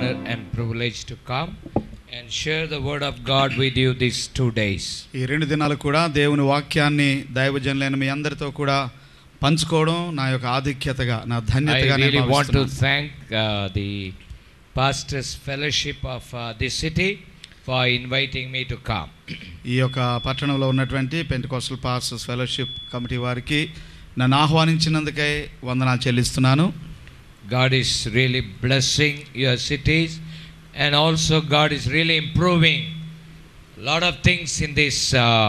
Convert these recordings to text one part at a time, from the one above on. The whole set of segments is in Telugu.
honor and privilege to come and share the word of God with you these two days. ఈ రెండు దినాలు కూడా దేవుని వాక్యాన్ని దైవజనులైన మీ అందరితో కూడా పంచుకోవడం నా యొక్క ఆధిక్యతగా నా I ధన్యతగా నేను really want to భావిస్తున్నాను. thank uh, the pastors fellowship of uh, this city for inviting me to come. ఈ యొక్క పట్టణంలో ఉన్నటువంటి పెంటికోస్టల్ పాస్టర్స్ ఫెలోషిప్ కమిటీ వారికి నన్ను ఆహ్వానించినందుకై వందనాలు చెల్లిస్తున్నాను God is really blessing your cities and also God is really improving a lot of things in this uh,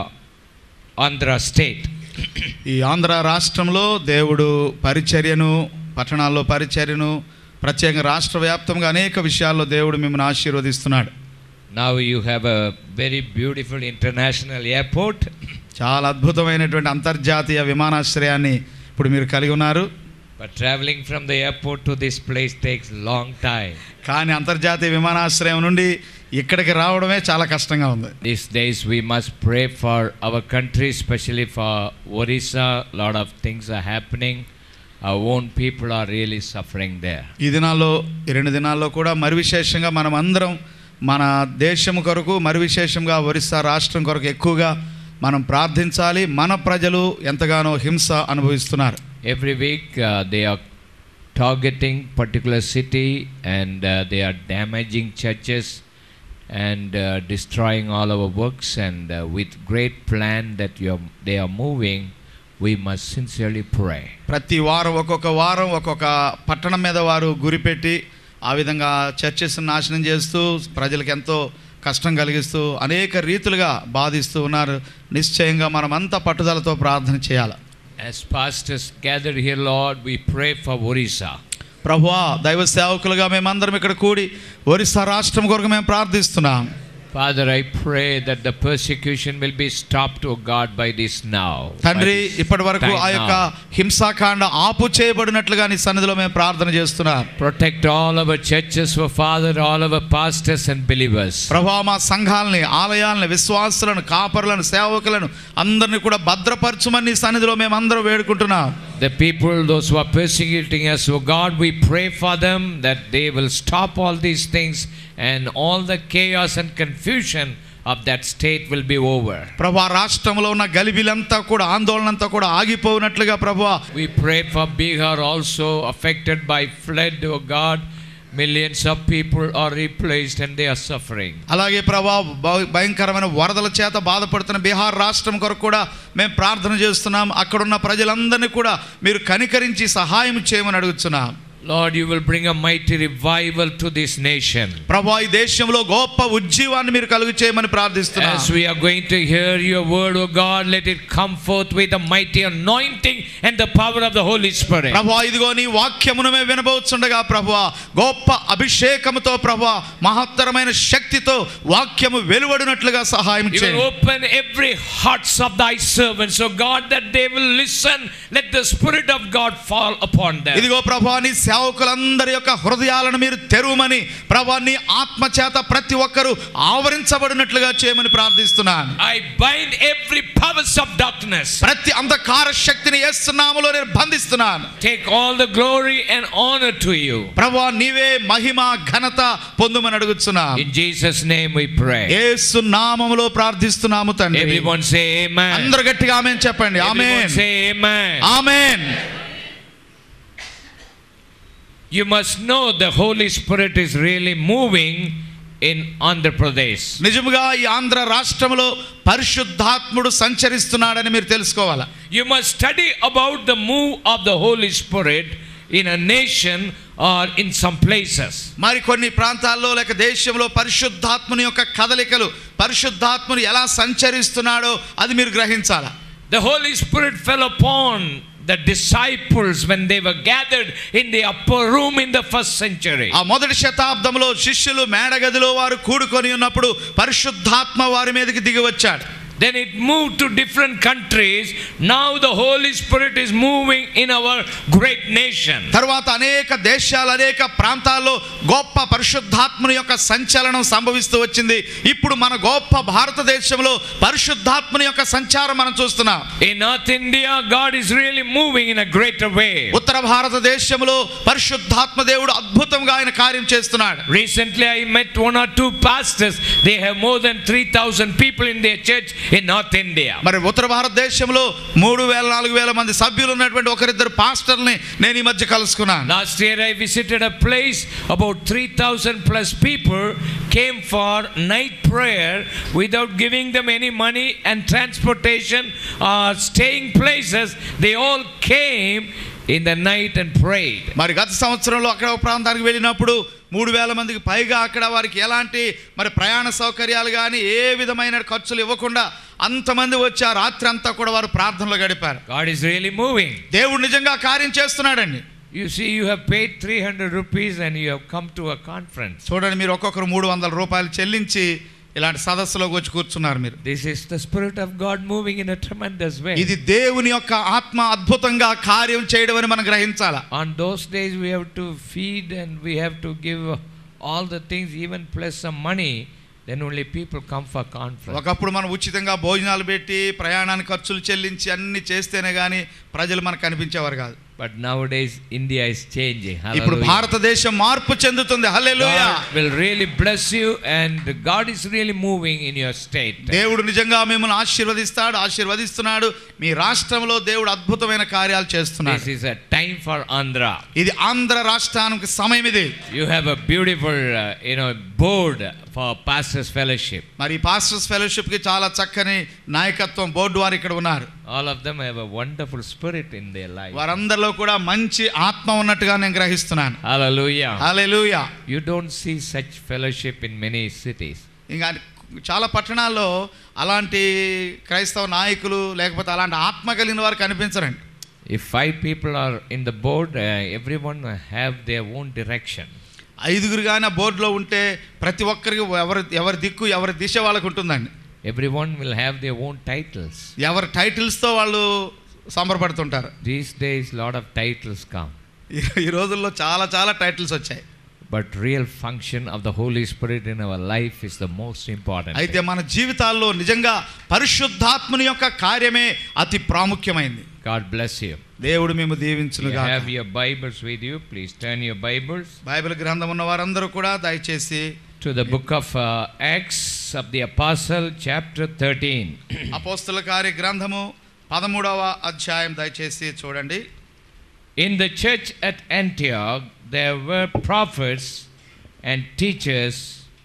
Andhra state. ఈ ఆంధ్ర రాష్ట్రంలో దేవుడు పరిచర్యను పట్టణాల్లో పరిచర్యను ప్రత్యేకంగా రాష్ట్ర వ్యాప్తంగా అనేక విషయాల్లో దేవుడు మిమ్మల్ని ఆశీర్వదిస్తున్నాడు Now you have a very beautiful international airport. చాలా అద్భుతమైనటువంటి అంతర్జాతీయ విమానాశ్రయాన్ని ఇప్పుడు మీరు కలిగి ఉన్నారు But traveling from the airport to this place takes long time. కానీ అంతర్జాతీయ విమానాశ్రయం నుండి ఇక్కడికి రావడమే చాలా కష్టంగా ఉంది These days we must pray for our country, especially for Orissa. A lot of things are happening. Our own people are really suffering there. ఈ దినాల్లో ఈ రెండు దినాల్లో కూడా మరి విశేషంగా మనం అందరం మన దేశం కొరకు మరి విశేషంగా ఒరిస్సా రాష్ట్రం కొరకు ఎక్కువగా మనం ప్రార్థించాలి మన ప్రజలు ఎంతగానో హింస అనుభవిస్తున్నారు Every week uh, they are targeting particular city and uh, they are damaging churches and uh, destroying all our works and uh, with great plan that you are, they are moving we must sincerely pray ప్రతి వారం ఒక్కొక్క వారం ఒక్కొక్క పట్టణం మీద వారు గురిపెట్టి ఆ విధంగా చర్చెస్ నాశనం చేస్తూ ప్రజలకు ఎంతో కష్టం కలిగిస్తూ అనేక రీతులుగా బాధిస్తూ ఉన్నారు నిశ్చయంగా మనమంతా పట్టుదలతో ప్రార్థన చేయాలి as pastors gathered here lord we pray for orissa ప్రభువా దైవ సేవకులుగా మేమందరం ఇక్కడ కూడి ఒరిస్సా రాష్ట్రం కొరకు మేము ప్రార్థిస్తున్నాం father i pray that the persecution will be stopped oh god by this now by తండ్రి this ఇప్పటి వరకు time ఆ యొక్క now. హింసాకాండ ఆపు చేయబడినట్లుగా నీ సన్నిధిలో మేము ప్రార్థన చేస్తున్నాం protect all our churches for father all our pastors and believers ప్రభా మా సంఘాలని ఆలయాలని విశ్వాసులను కాపరులను సేవకులను అందరిని కూడా భద్రపరచుమని నీ సన్నిధిలో మేము అందరం వేడుకుంటున్నాం The people, those who are persecuting us, oh God, we pray for them that they will stop all these things and all the chaos and confusion of that state will be over. ప్రభా రాష్ట్రంలో ఉన్న గలిబిలంతా కూడా ఆందోళన అంతా కూడా ఆగిపోయినట్లుగా ప్రభా We pray for Bihar also affected by flood, oh God. Millions of people are replaced and they are suffering. అలాగే ప్రభా భ- భయంకరమైన వరదల చేత బాధపడుతున్న బీహార్ రాష్ట్రం కొరకు కూడా మేము ప్రార్థన చేస్తున్నాం అక్కడున్న ప్రజలందరినీ కూడా మీరు కనికరించి సహాయం చేయమని అడుగుతున్నాం Lord, you will bring a mighty revival to this nation. ప్రభా ఈ దేశంలో గొప్ప ఉజ్జీవాన్ని మీరు కలుగు చేయమని ప్రార్థిస్తున్నాం As we are going to hear your word, O God, let it come forth with a mighty anointing and the power of the Holy Spirit. ప్రభా ఇదిగో నీ వాక్యమును మేము వినబోతుండగా ప్రభా గొప్ప అభిషేకముతో ప్రభా మహత్తరమైన శక్తితో వాక్యము వెలువడినట్లుగా సహాయం You will చేయండి open every hearts of thy servants, O God, that they will listen. Let the Spirit of God fall upon them. ఇదిగో ప్రభా నీ సేవకులందరి యొక్క హృదయాలను మీరు తెరువమని ప్రభా నీ ఆత్మ చేత ప్రతి ఒక్కరూ ఆవరించబడినట్లుగా చేయమని ప్రార్థిస్తున్నాను I bind every powers of darkness. ప్రతి అంధకార శక్తిని ఏస్తున్నాములో నేను బంధిస్తున్నాను Take all the glory and honor to you. ప్రభా నీవే మహిమ ఘనత పొందుమని అడుగుతున్నాను In Jesus' name we pray. యేసు నామములో ప్రార్థిస్తున్నాము తండ్రి Everyone say amen. అందరు గట్టిగా ఆమెన్ చెప్పండి Everyone amen say amen. Amen You must know the Holy Spirit is really moving in Andhra Pradesh. నిజముగా ఈ ఆంధ్ర రాష్ట్రంలో పరిశుద్ధాత్ముడు సంచరిస్తున్నాడని మీరు తెలుసుకోవాలా You must study about the move of the Holy Spirit in a nation or in some places. మరి కొన్ని ప్రాంతాల్లో లేక దేశంలో పరిశుద్ధాత్ముని యొక్క కదలికలు పరిశుద్ధాత్ముని ఎలా సంచరిస్తున్నాడో అది మీరు గ్రహించాలా The Holy Spirit fell upon the disciples when they were gathered in the upper room in the first century. ఆ మొదటి శతాబ్దంలో శిష్యులు మేడగదిలో వారు కూడుకొని ఉన్నప్పుడు పరిశుద్ధాత్మ వారి మీదకి దిగి వచ్చాడు then it moved to different countries. Now the Holy Spirit is moving in our great nation. తర్వాత అనేక దేశాలు అనేక ప్రాంతాల్లో గొప్ప పరిశుద్ధాత్మని యొక్క సంచలనం సంభవిస్తూ వచ్చింది ఇప్పుడు మన గొప్ప భారతదేశంలో పరిశుద్ధాత్మని యొక్క సంచారం మనం చూస్తున్నాం In North India, God is really moving in a greater way. ఉత్తర భారతదేశంలో పరిశుద్ధాత్మ దేవుడు అద్భుతంగా ఆయన కార్యం చేస్తున్నాడు Recently, I met one or two pastors. They have more than 3,000 people in their church in North India. మరి ఉత్తర భారతదేశంలో మూడు వేల నాలుగు వేల మంది సభ్యులు ఉన్నటువంటి ఒకరిద్దరు పాస్టర్ని నేను ఈ మధ్య కలుసుకున్నాను Last year, I visited a place about 3,000 plus people came for night prayer without giving them any money and transportation or staying places. They all came in the night and prayed. మరి గత సంవత్సరంలో అక్కడ ఒక ప్రాంతానికి వెళ్ళినప్పుడు మూడు వేల మందికి పైగా అక్కడ వారికి ఎలాంటి మరి ప్రయాణ సౌకర్యాలు కానీ ఏ విధమైన ఖర్చులు ఇవ్వకుండా అంతమంది వచ్చి ఆ రాత్రి అంతా కూడా వారు ప్రార్థనలో గడిపారు God is really moving. దేవుడు నిజంగా కార్యం చేస్తున్నాడండి You see, you have paid 300 rupees and you have come to a conference. చూడండి మీరు ఒక్కొక్కరు మూడు వందల రూపాయలు చెల్లించి ఇలాంటి సదస్సులోకి వచ్చి కూర్చున్నారు మీరు This is the Spirit of God moving in a tremendous way. ఇది దేవుని యొక్క ఆత్మ అద్భుతంగా కార్యం చేయడం అని మనం గ్రహించాలా On those days, we have to feed and we have to give all the things, even plus some money. Then only people come for conference. ఒకప్పుడు మనం ఉచితంగా భోజనాలు పెట్టి ప్రయాణానికి ఖర్చులు చెల్లించి అన్ని చేస్తేనే కానీ ప్రజలు మనకు కనిపించేవారు కాదు But nowadays, India is changing. ఇప్పుడు Hallelujah. భారతదేశం మార్పు చెందుతుంది హల్లెలూయా God will really bless you, and God is really moving in your state. దేవుడు నిజంగా మిమ్మల్ని ఆశీర్వదిస్తాడు ఆశీర్వదిస్తున్నాడు మీ రాష్ట్రంలో దేవుడు అద్భుతమైన కార్యాలు చేస్తున్నాడు This is a time for Andhra. ఇది ఆంధ్ర రాష్ట్రానికి సమయం ఇది You have a beautiful, uh, you know, board for pastors' fellowship. మరి ఈ పాస్టర్స్ ఫెలోషిప్ కి చాలా చక్కని నాయకత్వం బోర్డు వారు ఇక్కడ ఉన్నారు All of them have a wonderful spirit in their life. వారందరిలో కూడా మంచి ఆత్మ ఉన్నట్టుగా నేను గ్రహిస్తున్నాను Hallelujah. Hallelujah You don't see such fellowship in many cities. ఇంకా చాలా పట్టణాల్లో అలాంటి క్రైస్తవ నాయకులు లేకపోతే అలాంటి ఆత్మ కలిగిన వారు కనిపించరండి If five people are in the board, uh, everyone have their own direction. ఐదుగురు కానీ ఆ బోర్డులో ఉంటే ప్రతి ఒక్కరికి ఎవరి ఎవరి దిక్కు ఎవరి దిశ వాళ్ళకు ఉంటుందండి Everyone will have their own titles. ఎవరి టైటిల్స్తో వాళ్ళు సంబరపడుతుంటారు These days, lot of titles come. ఈ- ఈ రోజుల్లో చాలా చాలా టైటిల్స్ వచ్చాయి But real function of the Holy Spirit in our life is the most important. అయితే thing. మన జీవితాల్లో నిజంగా పరిశుద్ధాత్మని యొక్క కార్యమే అతి ప్రాముఖ్యమైంది God bless you. దేవుడు మేము You దీవించునుగా have your Bibles with you. Please turn your Bibles Bible గ్రంథం ఉన్న వారందరూ కూడా దయచేసి to the book of uh, Acts of the Apostle, chapter 13. అపోస్తుల కార్య గ్రంథము పదమూడవ అధ్యాయం దయచేసి చూడండి In the church at Antioch, there were prophets and teachers,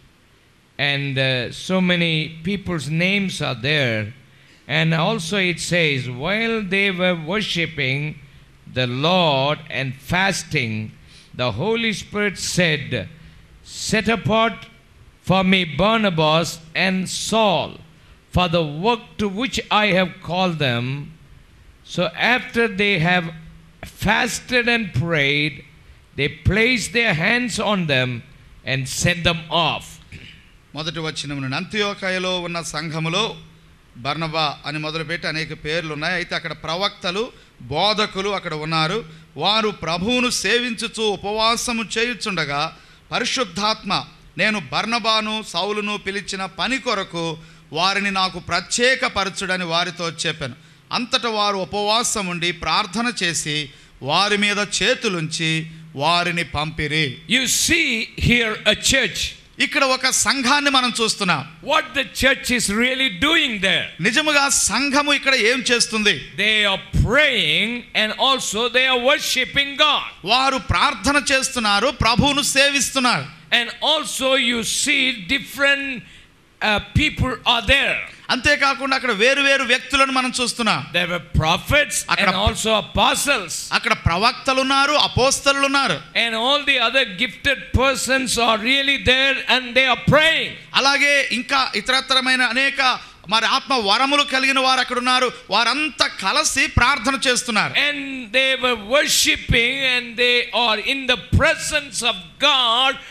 and uh, so many people's names are there. And also it says, while they were worshipping the Lord and fasting, the Holy Spirit said, Set apart for me Barnabas and Saul for the work to which I have called them. So after they have fasted and prayed, they placed their hands on them and sent them off. మొదటి వచ్చిన నుండి అంత్యోకాయలో ఉన్న సంఘములో బర్నబా అని మొదలుపెట్టి అనేక పేర్లు ఉన్నాయి అయితే అక్కడ ప్రవక్తలు బోధకులు అక్కడ ఉన్నారు వారు ప్రభువును సేవించుచు ఉపవాసము చేయుచుండగా పరిశుద్ధాత్మ నేను బర్నబాను సౌలును పిలిచిన పని కొరకు వారిని నాకు ప్రత్యేకపరచుడని వారితో చెప్పాను అంతటా వారు ఉపవాసం ఉండి ప్రార్థన చేసి వారి మీద చేతులుంచి వారిని పంపిరి You see here a church. ఇక్కడ ఒక సంఘాన్ని మనం చూస్తున్నాం What the church is really doing there. నిజముగా సంఘము ఇక్కడ ఏం చేస్తుంది They are praying and also they are worshiping God. వారు ప్రార్థన చేస్తున్నారు ప్రభువును సేవిస్తున్నారు And also you see different uh, people are there. అంతేకాకుండా అక్కడ వేరు వేరు వ్యక్తులను మనం చూస్తున్నాం There were prophets and అక్కడ- also apostles. అక్కడ ప్రవక్తలు ఉన్నారు అపోస్తలు ఉన్నారు And all the other gifted persons are really there and they are praying. అలాగే ఇంకా ఇతరతరమైన అనేక మరి ఆత్మ వరములు కలిగిన వారు అక్కడ ఉన్నారు వారంతా కలిసి ప్రార్థన చేస్తున్నారు And they were worshipping and they are in the presence of God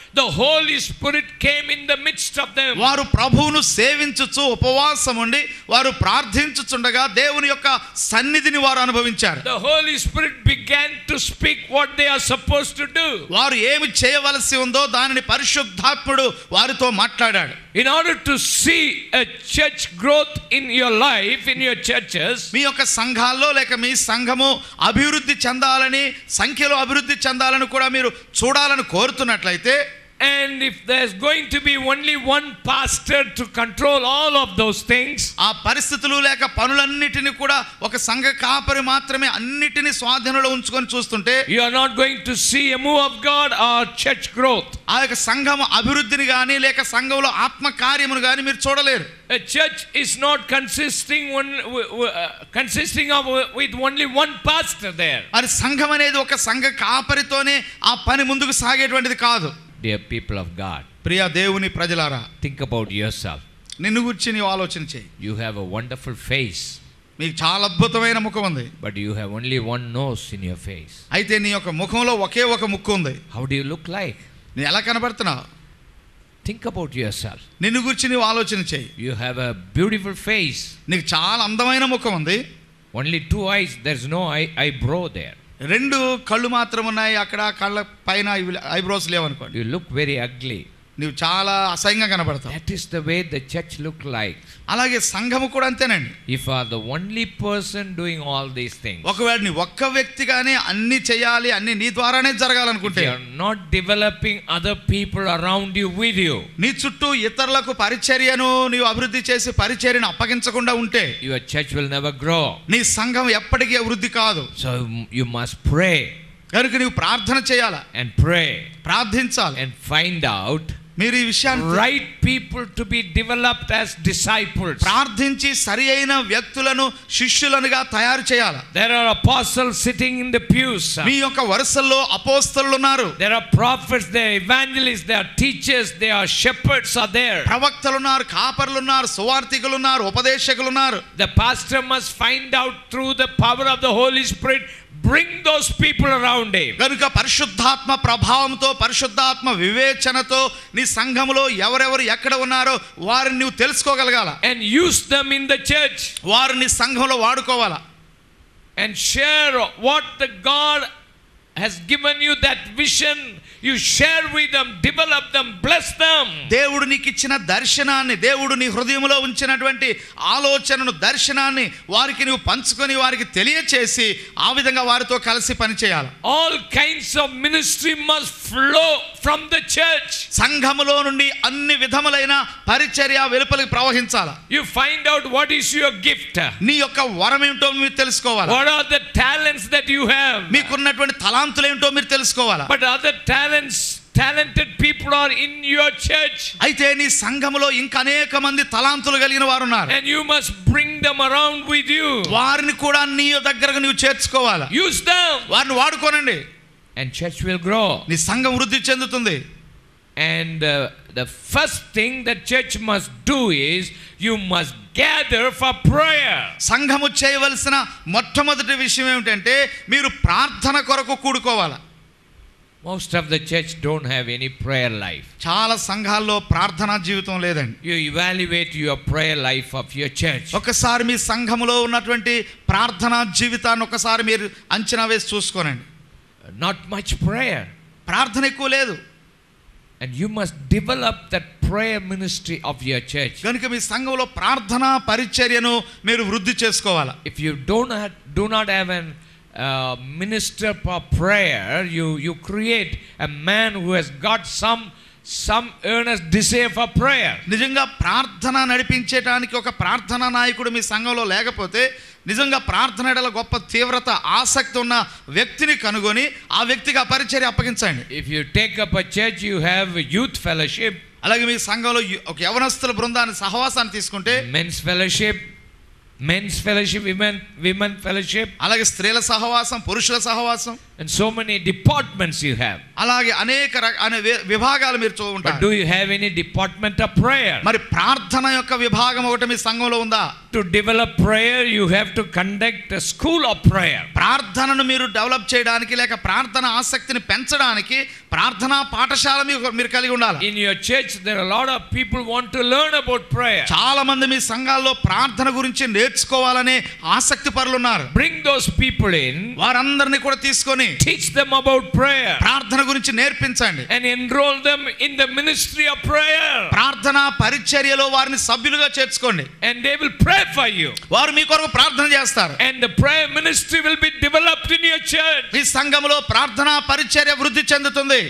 the Holy Spirit came in the midst of them. వారు ప్రభువును సేవించుచు ఉపవాసం ఉండి వారు ప్రార్థించుచుండగా దేవుని యొక్క సన్నిధిని వారు అనుభవించారు The Holy Spirit began to speak what they are supposed to do. వారు ఏమి చేయవలసి ఉందో దానిని పరిశుద్ధాత్ముడు వారితో మాట్లాడాడు In order to see a church growth in your life, in your churches, మీ యొక్క సంఘాల్లో లేక మీ సంఘము అభివృద్ధి చెందాలని సంఖ్యలో అభివృద్ధి చెందాలని కూడా మీరు చూడాలని కోరుతున్నట్లయితే and if there's going to be only one pastor to control all of those things, ఆ పరిస్థితులు లేక పనులన్నిటిని కూడా ఒక సంఘ కాపరి మాత్రమే అన్నిటిని స్వాధీనంలో ఉంచుకొని చూస్తుంటే you are not going to see a move of God or church growth. ఆ యొక్క సంఘం అభివృద్ధిని కానీ లేక సంఘంలో ఆత్మ కార్యమును కానీ మీరు చూడలేరు A church is not consisting one w- w- uh, consisting of uh, with only one pastor there. మరి సంఘం అనేది ఒక సంఘ కాపరితోనే ఆ పని ముందుకు సాగేటువంటిది కాదు Dear people of God, ప్రియ దేవుని ప్రజలారా think about yourself. నిన్ను గురించి నీవు ఆలోచన చేయి You have a wonderful face, మీకు చాలా అద్భుతమైన ముఖం ఉంది but you have only one nose in your face. అయితే నీ యొక్క ముఖంలో ఒకే ఒక ముక్కు ఉంది How do you look like? నీ ఎలా కనబడుతున్నావు Think about yourself. నిన్ను గురించి నీవు ఆలోచన చేయి You have a beautiful face. నీకు చాలా అందమైన ముఖం ఉంది Only two eyes. There's no eye, eyebrow there. రెండు కళ్ళు మాత్రం ఉన్నాయి అక్కడ కళ్ళ పైన ఐబ్రోస్ లేవనుకోండి You look very ugly. నువ్వు చాలా అసహ్యంగా కనబడతావు That is the way the church look like. అలాగే సంఘము కూడా అంతేనండి If you are the only person doing all these things, ఒకవేళ నీ ఒక్క వ్యక్తిగానే అన్ని చేయాలి అన్ని నీ ద్వారానే if జరగాలనుకుంటే you are not developing other people around you with you, నీ చుట్టూ ఇతరులకు పరిచర్యను నీవు అభివృద్ధి చేసి పరిచర్యను అప్పగించకుండా ఉంటే your church will never grow. నీ సంఘం ఎప్పటికీ అభివృద్ధి కాదు So you must pray కనుక నీవు ప్రార్థన చేయాలా and pray ప్రార్థించాలి and find out మీరు ఈ విషయాన్ని right people to be developed as disciples. ప్రార్థించి సరి అయిన వ్యక్తులను శిష్యులనుగా తయారు చేయాలి There are apostles sitting in the pews. మీ యొక్క వరుసల్లో అపోస్తలు ఉన్నారు There are prophets, there are evangelists, there are teachers, there are shepherds are there. ప్రవక్తలు ఉన్నారు కాపర్లు ఉన్నారు సువార్థికులు ఉన్నారు ఉపదేశకులు ఉన్నారు The pastor must find out through the power of the Holy Spirit, bring those people around him. కనుక పరిశుద్ధాత్మ ప్రభావంతో పరిశుద్ధాత్మ వివేచనతో నీ సంఘములో ఎవరెవరు ఎక్కడ ఉన్నారో వారిని నువ్వు తెలుసుకోగలగాల And use them in the church వారిని సంఘంలో వాడుకోవాలా and share what the God has given you that vision. You share with them, develop them, bless them. దేవుడు నీకు ఇచ్చిన దర్శనాన్ని దేవుడు నీ హృదయంలో ఉంచినటువంటి ఆలోచనను దర్శనాన్ని వారికి నువ్వు పంచుకొని వారికి తెలియచేసి ఆ విధంగా వారితో కలిసి పనిచేయాలి All kinds of ministry must flow from the church. సంఘములో నుండి అన్ని విధములైన పరిచర్య వెలుపలికి ప్రవహించాలి You find out what is your gift. నీ యొక్క వరం ఏమిటో మీరు తెలుసుకోవాలి What are the talents that you have? మీకున్నటువంటి తలాంతులు ఏమిటో మీరు తెలుసుకోవాలా But other talents, talented people are in your church. అయితే నీ సంఘములో ఇంకా అనేక మంది తలాంతులు కలిగిన వారు ఉన్నారు And you must bring them around with you. వారిని కూడా నీ దగ్గరకు నువ్వు చేర్చుకోవాలా Use them. వారిని వాడుకోనండి And church will grow. నీ సంఘం వృద్ధి చెందుతుంది And uh, the first thing that church must do is you must gather for prayer. సంఘము చేయవలసిన మొట్టమొదటి విషయం ఏమిటంటే మీరు ప్రార్థన కొరకు కూడుకోవాలి Most of the church don't have any prayer life. చాలా సంఘాల్లో ప్రార్థనా జీవితం లేదండి You evaluate your prayer life of your church. ఒకసారి మీ సంఘములో ఉన్నటువంటి ప్రార్థనా జీవితాన్ని ఒకసారి మీరు అంచనా వేసి చూసుకోనండి Not much prayer. ప్రార్థన ఎక్కువ లేదు And you must develop that prayer ministry of your church. కనుక మీ సంఘంలో ప్రార్థనా పరిచర్యను మీరు వృద్ధి చేసుకోవాలి If you don't have, do not have an uh, minister for prayer, you, you create a man who has got some some earnest desire for prayer. నిజంగా ప్రార్థన నడిపించడానికి ఒక ప్రార్థనా నాయకుడు మీ సంఘంలో లేకపోతే నిజంగా ప్రార్థన ఎడల గొప్ప తీవ్రత ఆసక్తి ఉన్న వ్యక్తిని కనుగొని ఆ వ్యక్తికి ఆ పరిచర్య అప్పగించండి If you take up a church, you have a youth fellowship, అలాగే మీ సంఘంలో యు- ఒక యవనస్తుల బృందాన్ని సహవాసాన్ని తీసుకుంటే men's fellowship, men's fellowship, women, women fellowship, అలాగే స్త్రీల సహవాసం పురుషుల సహవాసం and so many departments you have. అలాగే అనేక రక- అనే వి- విభాగాలు మీరు చూ But ఉంటారు do you have any department of prayer? మరి ప్రార్థన యొక్క విభాగం ఒకటి మీ సంఘంలో ఉందా To develop prayer, you have to conduct a school of prayer. ప్రార్థనను మీరు డెవలప్ చేయడానికి లేక ప్రార్థన ఆసక్తిని పెంచడానికి ప్రార్థనా పాఠశాల మీకు మీరు కలిగి ఉండాలి In your church, there are a lot of people want to learn about prayer. చాలా మంది మీ సంఘాల్లో ప్రార్థన గురించి నేర్చుకోవాలనే ఆసక్తి పరులు ఉన్నారు Bring those people in, వారందరినీ కూడా తీసుకొని teach them about prayer, ప్రార్థన గురించి నేర్పించండి and enroll them in the ministry of prayer. ప్రార్థన పరిచర్యలో వారిని సభ్యులుగా చేర్చుకోండి And they will pray for you. వారు మీ కొరకు ప్రార్థన చేస్తారు And the prayer ministry will be developed in your church. మీ సంఘంలో ప్రార్థన పరిచర్య వృద్ధి చెందుతుంది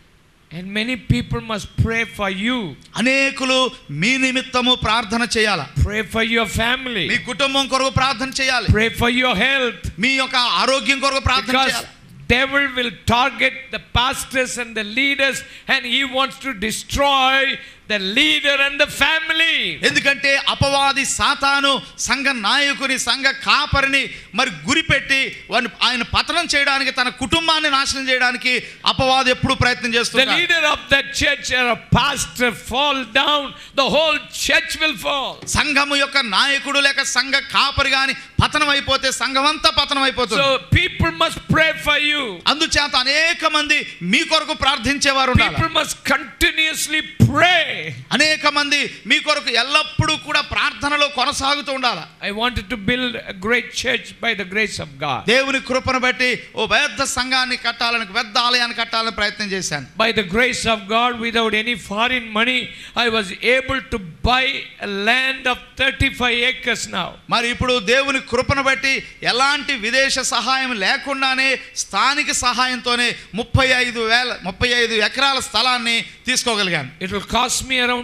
And many people must pray for you, అనేకులు మీ నిమిత్తము ప్రార్థన చేయాల pray for your family, మీ కుటుంబం కొరకు ప్రార్థన చేయాలి pray for your health. మీ యొక్క ఆరోగ్యం కొరకు ప్రార్థన Because చేయాలి devil will target the pastors and the leaders and he wants to destroy the leader and the family. ఎందుకంటే అపవాది సాతాను సంఘ నాయకుని సంఘ కాపరిని మరి గురిపెట్టి వారిని ఆయన పతనం చేయడానికి తన కుటుంబాన్ని నాశనం చేయడానికి అపవాది ఎప్పుడు ప్రయత్నం The చేస్తుంది leader of that church or a pastor fall down, the whole church will fall. సంఘము యొక్క నాయకుడు లేక సంఘ కాపరి గాని పతనం అయిపోతే సంఘం అంతా పతనం అయిపోతుంది So people must pray for you. అందుచేత అనేక మంది మీ కొరకు ప్రార్థించేవారు ఉండాలి People must continuously pray. అనేక మంది మీ కొరకు ఎల్లప్పుడూ కూడా ప్రార్థనలో కొనసాగుతూ ఉండాలి I wanted to build a great church by the grace of God. దేవుని కృపను బట్టి ఓ పెద్ద సంఘాన్ని కట్టాలని పెద్ద ఆలయాన్ని కట్టాలని ప్రయత్నం చేశాను By the grace of God, without any foreign money, I was able to buy a land of 35 acres now. మరి ఇప్పుడు దేవుని కృపను బట్టి ఎలాంటి విదేశ సహాయం లేకుండానే స్థానిక సహాయంతోనే ముప్పై ఐదు వేల ముప్పై ఐదు ఎకరాల స్థలాన్ని తీసుకోగలిగాను It will cost me around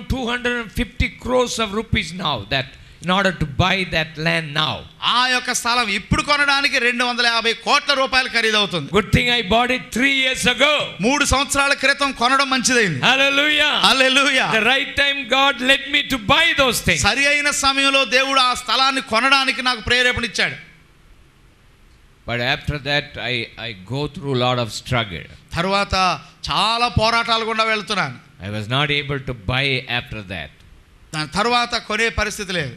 250 crores of rupees now that in order to buy that land now. ఆ యొక్క స్థలం ఇప్పుడు కొనడానికి రెండు వందల యాభై కోట్ల రూపాయలు ఖరీదవుతుంది Good thing I bought it three years ago. మూడు సంవత్సరాల క్రితం కొనడం మంచిదైంది Hallelujah. Hallelujah The right time God led me to buy those things. సరి అయిన సమయంలో దేవుడు ఆ స్థలాన్ని కొనడానికి నాకు ప్రేరేపణ ఇచ్చాడు But after that, I, I go through a lot of struggle. తర్వాత చాలా పోరాటాలు గుండా వెళ్తున్నాను I was not able to buy after that. దాని తర్వాత కొనే పరిస్థితి లేదు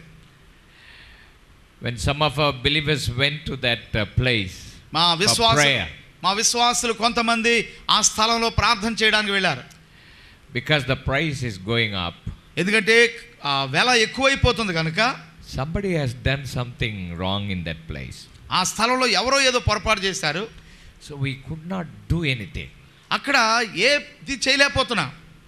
When some of our believers went to that uh, place మా for విశ్వాస prayer, మా విశ్వాసులు కొంతమంది ఆ స్థలంలో ప్రార్థన చేయడానికి వెళ్ళారు because the price is going up, ఎందుకంటే ఆ వెల ఎక్కువైపోతుంది కనుక somebody has done something wrong in that place. ఆ స్థలంలో ఎవరో ఏదో పొరపాటు చేశారు So we could not do anything. అక్కడ ఏది చేయలేకపోతున్నా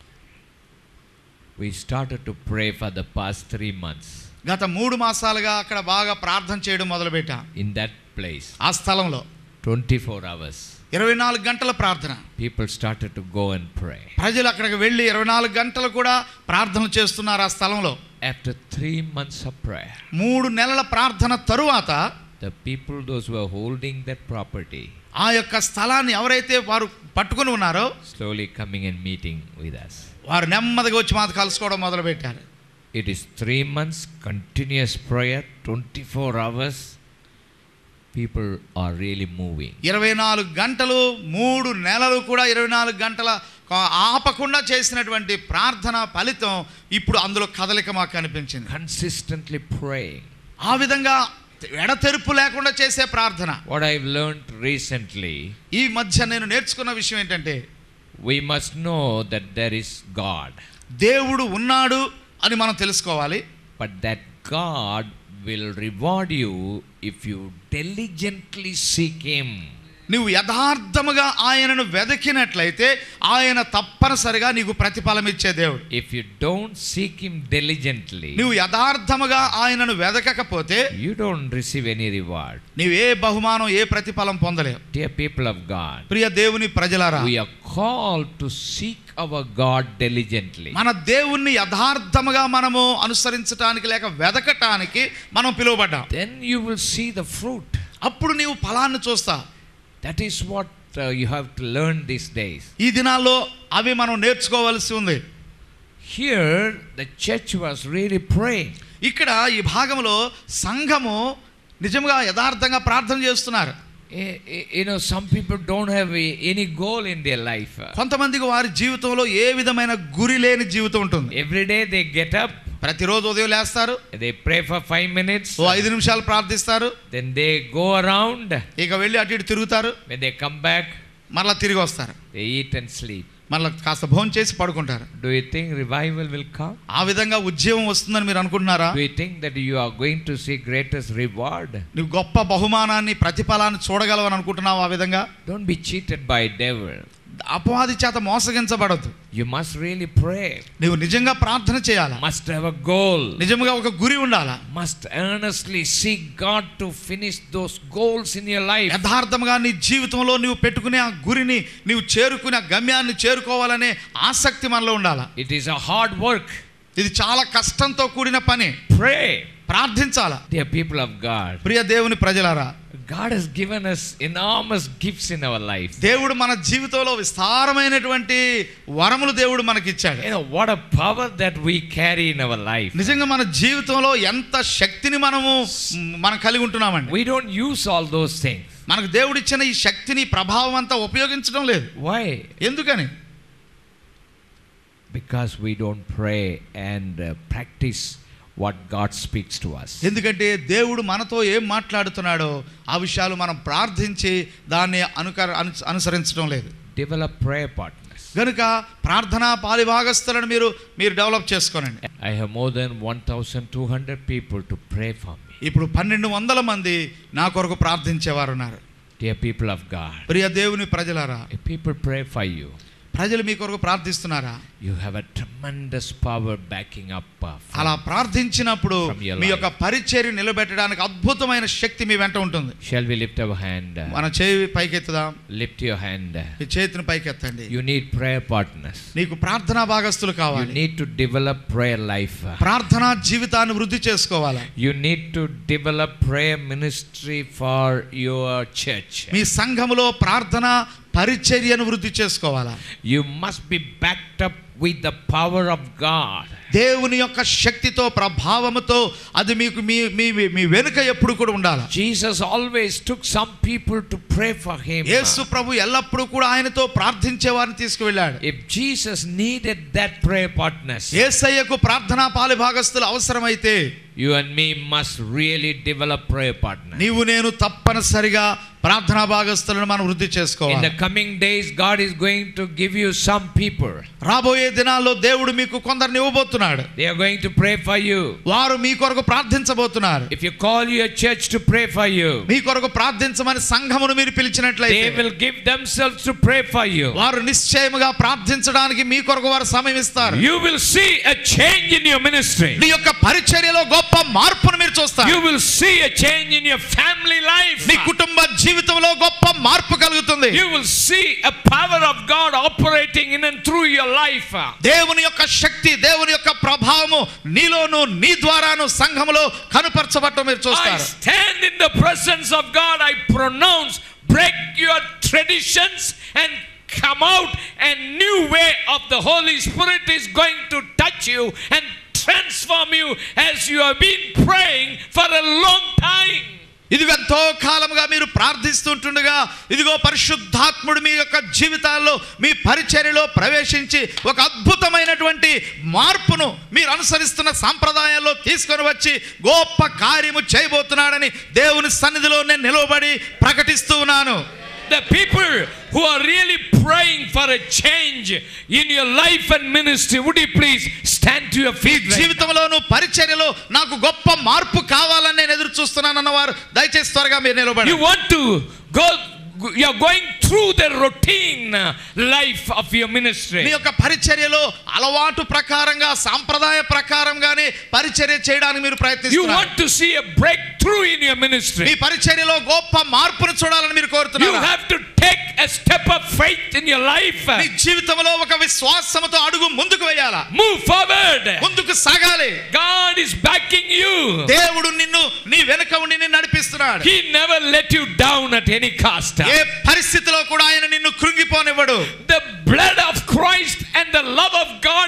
We started to pray for the past three months గత మూడు మాసాలుగా అక్కడ బాగా ప్రార్థన చేయడం మొదలుపెట్టా in that place. ఆ స్థలంలో 24 hours. ఇరవై నాలుగు గంటల ప్రార్థన People started to go and pray. ప్రజలు అక్కడికి వెళ్ళి ఇరవై నాలుగు గంటలు కూడా ప్రార్థన చేస్తున్నారు ఆ స్థలంలో After three months of prayer, మూడు నెలల ప్రార్థన తరువాత the people, those who were holding that property, ఆ యొక్క స్థలాన్ని ఎవరైతే వారు పట్టుకుని ఉన్నారో slowly coming and meeting with us. వారు నెమ్మదిగా వచ్చి మాతో కలుసుకోవడం మొదలుపెట్టారు It is three months continuous prayer, 24 hours. People are really moving. ఇరవై నాలుగు గంటలు మూడు నెలలు కూడా ఇరవై నాలుగు గంటల కా- ఆపకుండా చేసినటువంటి ప్రార్థన ఫలితం ఇప్పుడు అందులో కదలిక మాకు కనిపించింది Consistently praying. ఆ విధంగా ఎడతెరుపు లేకుండా చేసే ప్రార్థన What I've learned recently, ఈ మధ్య నేను నేర్చుకున్న విషయం ఏంటంటే we must know that there is God. దేవుడు ఉన్నాడు అని మనం తెలుసుకోవాలి But that God will reward you if you diligently seek Him. నువ్వు యథార్థముగా ఆయనను వెదకినట్లయితే ఆయన తప్పనిసరిగా నీకు ప్రతిఫలం ఇచ్చే దేవుడు If you don't seek Him diligently, నువ్వు యథార్థముగా ఆయనను వెదకకపోతే you don't receive any reward. నీవు ఏ బహుమానం ఏ ప్రతిఫలం పొందలేవు Dear people of God, ప్రియ దేవుని ప్రజలారా we are called to seek our God diligently. మన దేవుణ్ణి యథార్థముగా మనము అనుసరించటానికి లేక వెదకటానికి మనం పిలువబడ్డాం Then you will see the fruit. అప్పుడు నీవు ఫలాన్ని చూస్తా That is what uh, you have to learn these days. ఈ దినాల్లో అవి మనం నేర్చుకోవలసి ఉంది Here, the church was really praying. ఇక్కడ ఈ భాగంలో సంఘము నిజంగా యథార్థంగా ప్రార్థన చేస్తున్నారు Eh, eh, You know, some people don't have a- any goal in their life. కొంతమందికి వారి జీవితంలో ఏ విధమైన గురి లేని జీవితం ఉంటుంది Every day they get up, ప్రతిరోజు ఉదయం లేస్తారు they pray for five minutes, ఓ ఐదు నిమిషాలు ప్రార్థిస్తారు then they go around. ఇక వెళ్ళి అటు ఇటు తిరుగుతారు When they come back, మరలా తిరిగి వస్తారు they eat and sleep. మరలా కాస్త భోజనం చేసి పడుకుంటారు Do you think revival will come? ఆ విధంగా ఉద్యమం వస్తుందని మీరు అనుకుంటున్నారా Do you think that you are going to see greatest reward? నువ్వు గొప్ప బహుమానాన్ని ప్రతిఫలాన్ని చూడగలవని అనుకుంటున్నావు ఆ విధంగా Don't be cheated by devil. అపవాది చేత మోసగించబడద్దు You must really pray. నువ్వు నిజంగా ప్రార్థన చేయాలా Must have a goal. నిజంగా ఒక గురి ఉండాలా Must earnestly seek God to finish those goals in your life. యథార్థంగా నీ జీవితంలో నువ్వు పెట్టుకునే ఆ గురిని నీవు చేరుకునే ఆ గమ్యాన్ని చేరుకోవాలనే ఆసక్తి మనలో ఉండాలా It is a hard work. ఇది చాలా కష్టంతో కూడిన పని Pray. ప్రార్థించాలా Dear people of God, ప్రియ దేవుని ప్రజలారా God has given us enormous gifts in our life. దేవుడు మన జీవితంలో విస్తారమైనటువంటి వరములు దేవుడు మనకిచ్చాడు You know, what a power that we carry in our life. నిజంగా మన జీవితంలో ఎంత శక్తిని మనము మ్, మనం కలిగి ఉంటున్నామండి We don't use all those things. మనకు దేవుడిచ్చిన ఈ శక్తిని ప్రభావం అంతా ఉపయోగించడం లేదు Why? ఎందుకని Because we don't pray and uh, practice what God speaks to us. ఎందుకంటే దేవుడు మనతో ఏం మాట్లాడుతున్నాడో ఆ విషయాలు మనం ప్రార్థించి దాన్ని అనుకర అను- అనుసరించడం లేదు Develop prayer partners. కనుక ప్రార్థనా పాలిభాగస్తులను మీరు మీరు డెవలప్ చేసుకోనండి I have more than 1,200 people to pray for me. ఇప్పుడు పన్నెండు వందల మంది నా కొరకు ప్రార్థించేవారు ఉన్నారు Dear people of God, ప్రియ దేవుని ప్రజలారా if people pray for you, ప్రజలు మీ కొరకు ప్రార్థిస్తున్నారా you have a tremendous power backing up. uh, from- అలా ప్రార్థించినప్పుడు From your మీ life. యొక్క పరిచర్య నిలబెట్టడానికి అద్భుతమైన శక్తి మీ వెంట ఉంటుంది Shall we lift our hand? uh, మన చేయి పైకెత్తుదాం Lift your hand. మీ చేతిని పైకెత్తండి You need prayer partners. నీకు ప్రార్థనా భాగస్తులు You కావాలి need to develop prayer life. ప్రార్థనా జీవితాన్ని వృద్ధి చేసుకోవాలి You need to develop prayer ministry for your church. మీ సంఘములో ప్రార్థన పరిచర్యను వృద్ధి చేసుకోవాలా You must be backed up with the power of God. దేవుని యొక్క శక్తితో ప్రభావముతో అది మీకు మీ మీ మీ- మీ వెనుక ఎప్పుడు కూడా ఉండాలి Jesus always took some people to pray for him. యేసు ప్రభు ఎల్లప్పుడూ కూడా ఆయనతో ప్రార్థించే వారిని తీసుకువెళ్ళాడు If Jesus needed that prayer partners, యేసయ్యకు ప్రార్థనా పాలిభాగస్తులు అవసరమైతే you and me must really develop prayer partners. నీవు నేను తప్పనిసరిగా ప్రార్థనా భాగస్తులను మనం వృద్ధి In చేసుకోవాలి the coming days, God is going to give you some people. రాబోయే దినాల్లో దేవుడు మీకు కొందరిని ఇవ్వబోతున్నాడు They are going to pray for you. వారు మీ కొరకు ప్రార్థించబోతున్నారు If you call your church to pray for you, మీ కొరకు ప్రార్థించమని సంఘమును మీరు they పిలిచినట్లయితే will give themselves to pray for you. వారు నిశ్చయముగా ప్రార్థించడానికి మీ కొరకు వారు సమయం ఇస్తారు You will see a change in your ministry. నీ యొక్క పరిచర్యలో గొప్ప మార్పును మీరు చూస్తారు You will see a change in your family life. నీ కుటుంబ జీవితంలో గొప్ప మార్పు కలుగుతుంది You will see a power of God operating in and through your life. దేవుని యొక్క శక్తి దేవుని యొక్క ప్రభావము నీలోను నీ ద్వారాను సంఘములో కనుపరచబట్టం మీరు I చూస్తారు stand in the presence of God. I pronounce, break your traditions and come out. A new way of the Holy Spirit is going to touch you and transform you as you have been praying for a long time. ఇదిగో ఎంతో కాలముగా మీరు ప్రార్థిస్తుంటుండగా ఇదిగో పరిశుద్ధాత్ముడు మీ యొక్క జీవితాల్లో మీ పరిచర్యలో ప్రవేశించి ఒక అద్భుతమైనటువంటి మార్పును మీరు అనుసరిస్తున్న సాంప్రదాయాల్లో తీసుకొని వచ్చి గొప్ప కార్యము చేయబోతున్నాడని దేవుని సన్నిధిలో నేను నిలవబడి ప్రకటిస్తూ ఉన్నాను The people who are really praying for a change in your life and ministry, would you please stand to your me feet? right now? జీవితంలోను పరిచర్యలో నాకు గొప్ప మార్పు కావాలని నేను ఎదురు చూస్తున్నాను అన్నవారు దయచేసి త్వరగా మీరు నిలబడి You want to go, you're going through the routine uh, life of your me ministry. యొక్క పరిచర్యలో అలవాటు ప్రకారంగా సాంప్రదాయ ప్రకారంగానే పరిచర్య చేయడానికి మీరు You ప్రయత్నిస్తున్నారు want to see a breakthrough in your me ministry. పరిచర్యలో గొప్ప మార్పును చూడాలని మీరు You కోరుతున్నారు have to take a step of faith in your life. మీ జీవితంలో ఒక విశ్వాసముతో అడుగు ముందుకు వేయాలా Move forward. ముందుకు సాగాలి God is backing you. దేవుడు నిన్ను నీ వెనుక ఉండి నిన్ను నడిపిస్తున్నాడు He never let you down at any cost. ఏ పరిస్థితిలో కూడా ఆయన నిన్ను కృంగిపోనివ్వడు The blood of Christ and the love of God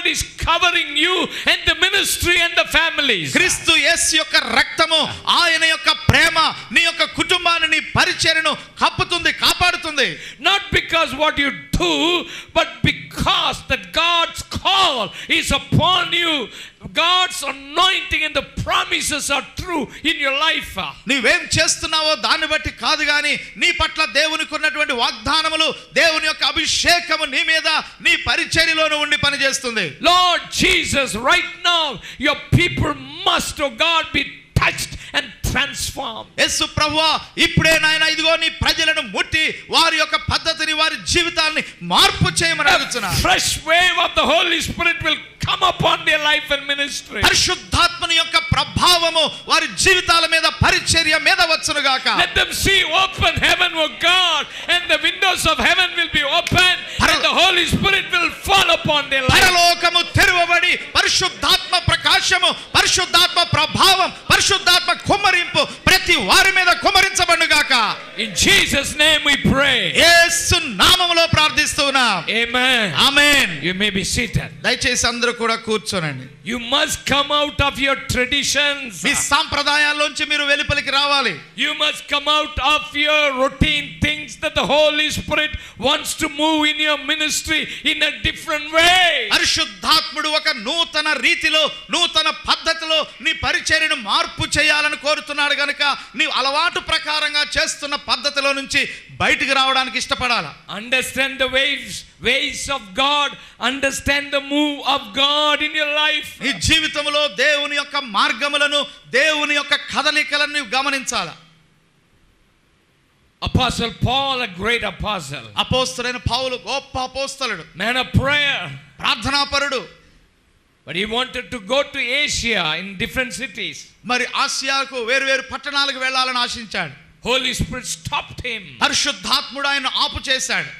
is covering you and the ministry and the families. క్రీస్తు యేసు యొక్క రక్తము ఆయన యొక్క ప్రేమ నీ యొక్క కుటుంబాన్ని నీ పరిచర్యను కప్పుతుంది కాపాడుతుంది Not because what you do, but because that God's call is upon you. God's anointing and the promises are true in your life. నీవేం చేస్తున్నావో దాన్ని బట్టి కాదు కానీ నీ పట్ల దేవునికి ఉన్నటువంటి వాగ్దానములు దేవుని యొక్క అభిషేకము నీ మీద నీ పరిచర్యలోను ఉండి పనిచేస్తుంది Lord Jesus, right now, your people must, oh God, be touched and transformed. యేసు ప్రభువా ఇప్పుడే నాయన ఇదిగో నీ ప్రజలను ముట్టి వారి యొక్క పద్ధతిని వారి జీవితాల్ని మార్పు చేయమని A అడుగుతున్నా fresh wave of the Holy Spirit will come upon their life and ministry. పరిశుద్ధాత్మని యొక్క ప్రభావము వారి జీవితాల మీద పరిచర్య మీద వచ్చును గాక Let them see open heaven, oh God, and the windows of heaven will be open, and the Holy Spirit will fall upon their life. పరలోకము తెరవబడి పరిశుద్ధాత్మ ప్రకాశము పరిశుద్ధాత్మ ప్రభావం పరిశుద్ధాత్మ కుమ్మరింపు ప్రతి వారి మీద కుమ్మరించబడును గాక In Jesus' name we pray. యేసు నామములో ప్రార్థిస్తున్నా Amen. Amen You may be seated. దయచేసి అందరూ కూడా కూర్చోనండి You must come out of your traditions. మీ సాంప్రదాయాల్లోంచి మీరు వెలుపలికి రావాలి You must come out of your routine things that the Holy Spirit wants to move in your ministry in a different way. పరిశుద్ధాత్ముడు ఒక నూతన రీతిలో నూతన పద్ధతిలో నీ పరిచర్యను మార్పు చేయాలని కోరుతున్నాడు గనుక నీ అలవాటు ప్రకారంగా చేస్తున్న పద్ధతిలో నుంచి బయటికి రావడానికి ఇష్టపడాలా Understand the ways, ways of God. Understand the move of God in your life. నీ జీవితంలో దేవుని యొక్క మార్గములను దేవుని యొక్క కదలికలను నీవు గమనించాలా Apostle Paul, a great apostle, అపోస్తులైన పౌలు గొప్ప అపోస్తలుడు man of prayer, ప్రార్థనాపరుడు but he wanted to go to Asia in different cities. మరి ఆసియాకు వేరువేరు పట్టణాలకు వెళ్ళాలని ఆశించాడు Holy Spirit stopped him. పరిశుద్ధాత్ముడు ఆయన ఆపు చేశాడు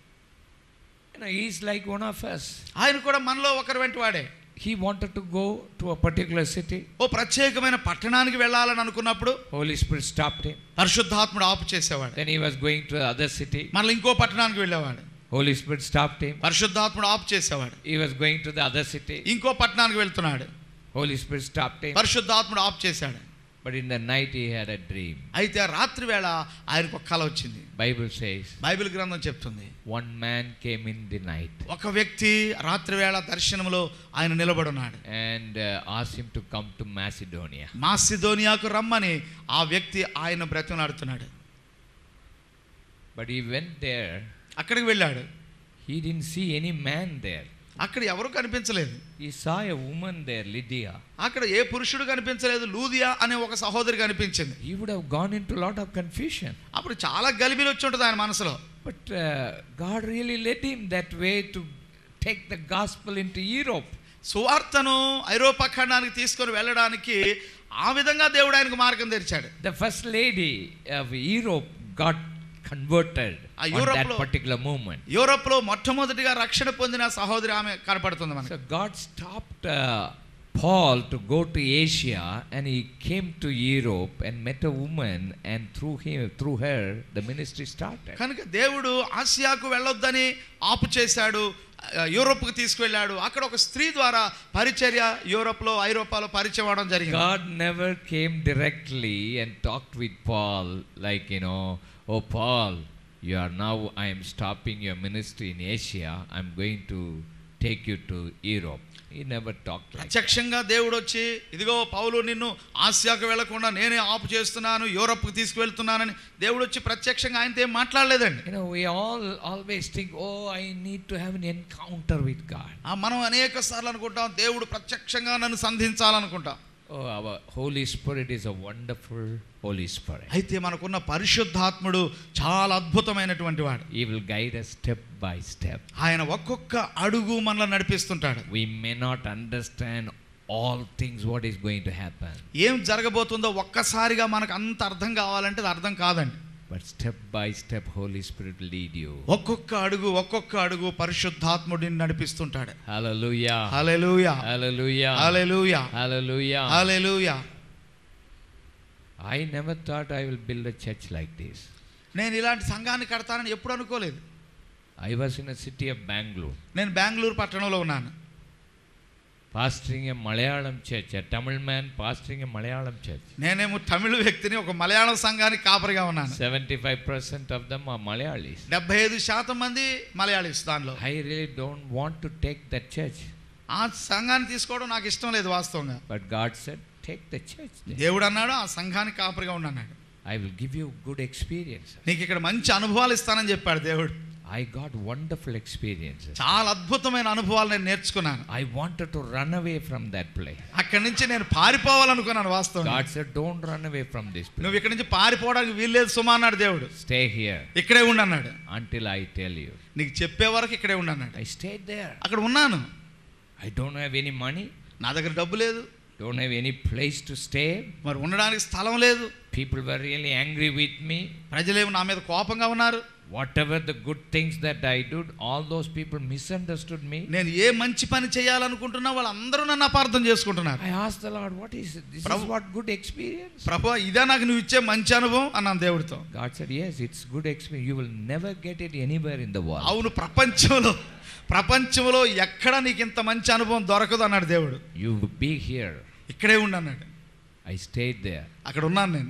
You know, he's like one of us. ఆయన కూడా మనలో ఒకరు వెంట వాడే He wanted to go to a particular city. ఓ ప్రత్యేకమైన పట్టణానికి వెళ్ళాలని అనుకున్నప్పుడు Holy Spirit stopped him. పరిశుద్ధాత్ముడు ఆపు చేసేవాడు Then he was going to the other city. మళ్ళీ ఇంకో పట్టణానికి వెళ్ళేవాడు Holy Spirit stopped him. పరిశుద్ధాత్ముడు ఆపు చేసేవాడు He was going to the other city. ఇంకో పట్టణానికి వెళ్తున్నాడు Holy Spirit stopped him. పరిశుద్ధాత్ముడు ఆపు చేశాడు But in the night he had a dream. అయితే ఆ రాత్రి వేళ ఆయనకు ఒక కళ వచ్చింది Bible says బైబిల్ గ్రంథం చెప్తుంది one man came in the night ఒక వ్యక్తి రాత్రి వేళ దర్శనంలో ఆయన నిలబడున్నాడు and uh, asked him to come to Macedonia. మాసిదోనియాకు రమ్మని ఆ వ్యక్తి ఆయన బ్రతిమలాడుతున్నాడు But he went there. అక్కడికి వెళ్ళాడు He didn't see any man there. అక్కడ ఎవరు కనిపించలేదు He saw a woman there, Lydia. అక్కడ ఏ పురుషుడు కనిపించలేదు లూదియా అనే ఒక సహోదరి కనిపించింది He would have gone into a lot of confusion. అప్పుడు చాలా గలిబిలి వచ్చి ఉంటుంది ఆయన మనసులో But uh, God really led him that way to take the gospel into Europe. సువార్తను ఐరోపా ఖండానికి తీసుకొని వెళ్ళడానికి ఆ విధంగా దేవుడు ఆయనకు మార్గం తెరిచాడు The first lady of Europe got converted ఆ on that యూరోప్లో- particular moment. యూరోప్లో మొట్టమొదటిగా రక్షణ పొందిన సహోదరి ఆమె కనపడుతుంది మనకు So God stopped uh, Paul to go to Asia and he came to Europe and met a woman and through him through her the ministry started. కనుక దేవుడు ఆసియాకు వెళ్ళొద్దని ఆపు చేశాడు ఆ, యూరోప్కి తీసుకువెళ్ళాడు అక్కడ ఒక స్త్రీ ద్వారా పరిచర్య యూరోప్లో ఐరోపాలో పరిచయం అవడం జరిగింది God never came directly and talked with Paul like, you know, oh, Paul, you are now, I am stopping your ministry in Asia. I'm going to take you to Europe. He never talked like that. ప్రత్యక్షంగా దేవుడు వచ్చి ఇదిగో పౌలు నిన్ను ఆసియాకు వెళ్లకుండా నేనే ఆపు చేస్తున్నాను యూరోప్కి తీసుకువెళ్తున్నానని దేవుడు వచ్చి ప్రత్యక్షంగా ఆయనతో ఏం మాట్లాడలేదండి You know, we all always think, oh, I need to have an encounter with God. ఆ, మనం అనేక సార్లు అనుకుంటాం దేవుడు ప్రత్యక్షంగా నన్ను సంధించాలనుకుంటాం Oh, our Holy Spirit is a wonderful Holy Spirit. అయితే మనకున్న పరిశుద్ధాత్ముడు చాలా అద్భుతమైనటువంటి వాడు He will guide us step by step. ఆయన ఒక్కొక్క అడుగు మనల్ని నడిపిస్తుంటాడు We may not understand all things what is going to happen, ఏం జరగబోతుందో ఒక్కసారిగా మనకు అంత అర్థం కావాలంటే అది అర్థం కాదండి but step by step, Holy Spirit will lead you. ఒక్కొక్క అడుగు ఒక్కొక్క అడుగు పరిశుద్ధాత్ముడిని నడిపిస్తుంటాడు Hallelujah. Hallelujah Hallelujah. Hallelujah Hallelujah. Hallelujah I never thought I will build a church like this. నేను ఇలాంటి సంఘాన్ని కడతానని ఎప్పుడు అనుకోలేదు I was in a city of Bangalore. నేను బెంగళూరు పట్టణంలో ఉన్నాను pastoring a Malayalam church, a Tamil man pastoring a Malayalam church. నేనేమో తమిళ వ్యక్తిని ఒక మలయాళం సంఘానికి కాపరిగా ఉన్నాను 75% of them are Malayalis. డెబ్బై ఐదు శాతం మంది మలయాళీస్ దానిలో I really don't want to take that church. ఆ సంఘాన్ని తీసుకోవడం నాకు ఇష్టం లేదు వాస్తవంగా But God said, take the church. there. దేవుడు అన్నాడు ఆ సంఘానికి కాపరిగా ఉండన్నాడు I will give you good experience. నీకు ఇక్కడ మంచి అనుభవాలు ఇస్తానని చెప్పాడు దేవుడు I got wonderful experiences. చాలా అద్భుతమైన అనుభవాలు నేను నేర్చుకున్నాను I wanted to run away from that place. అక్కడి నుంచి నేను పారిపోవాలనుకున్నాను వాస్తవం God said, don't run away from this place. నువ్వు ఇక్కడి నుంచి పారిపోవడానికి వీల్లేదు సుమా అన్నాడు దేవుడు Stay here ఇక్కడే ఉండన్నాడు until I tell you. నీకు చెప్పే వరకు ఇక్కడే ఉండన్నాడు I stayed there. అక్కడ ఉన్నాను I don't have any money, నా దగ్గర డబ్బు లేదు don't have any place to stay. మరి ఉండడానికి స్థలం లేదు People were really angry with me. ప్రజలేమో నా మీద కోపంగా ఉన్నారు Whatever the good things that I did, all those people misunderstood me. నేను ఏ మంచి పని చేయాలనుకుంటున్నా వాళ్ళందరూ నన్ను అపార్థం చేసుకుంటున్నారు I asked the Lord, what is it? This is Prabhu- what good experience? ప్రభు ఇదే నాకు నువ్వు ఇచ్చే మంచి అనుభవం అన్నాను దేవుడితో God said, yes, it's good experience. You will never get it anywhere in the world. అవును ప్రపంచంలో ప్రపంచంలో ఎక్కడ నీకు ఇంత మంచి అనుభవం దొరకదు అన్నాడు దేవుడు You be here. ఇక్కడే ఉండు అన్నాడు I stayed there అక్కడ ఉన్నాను నేను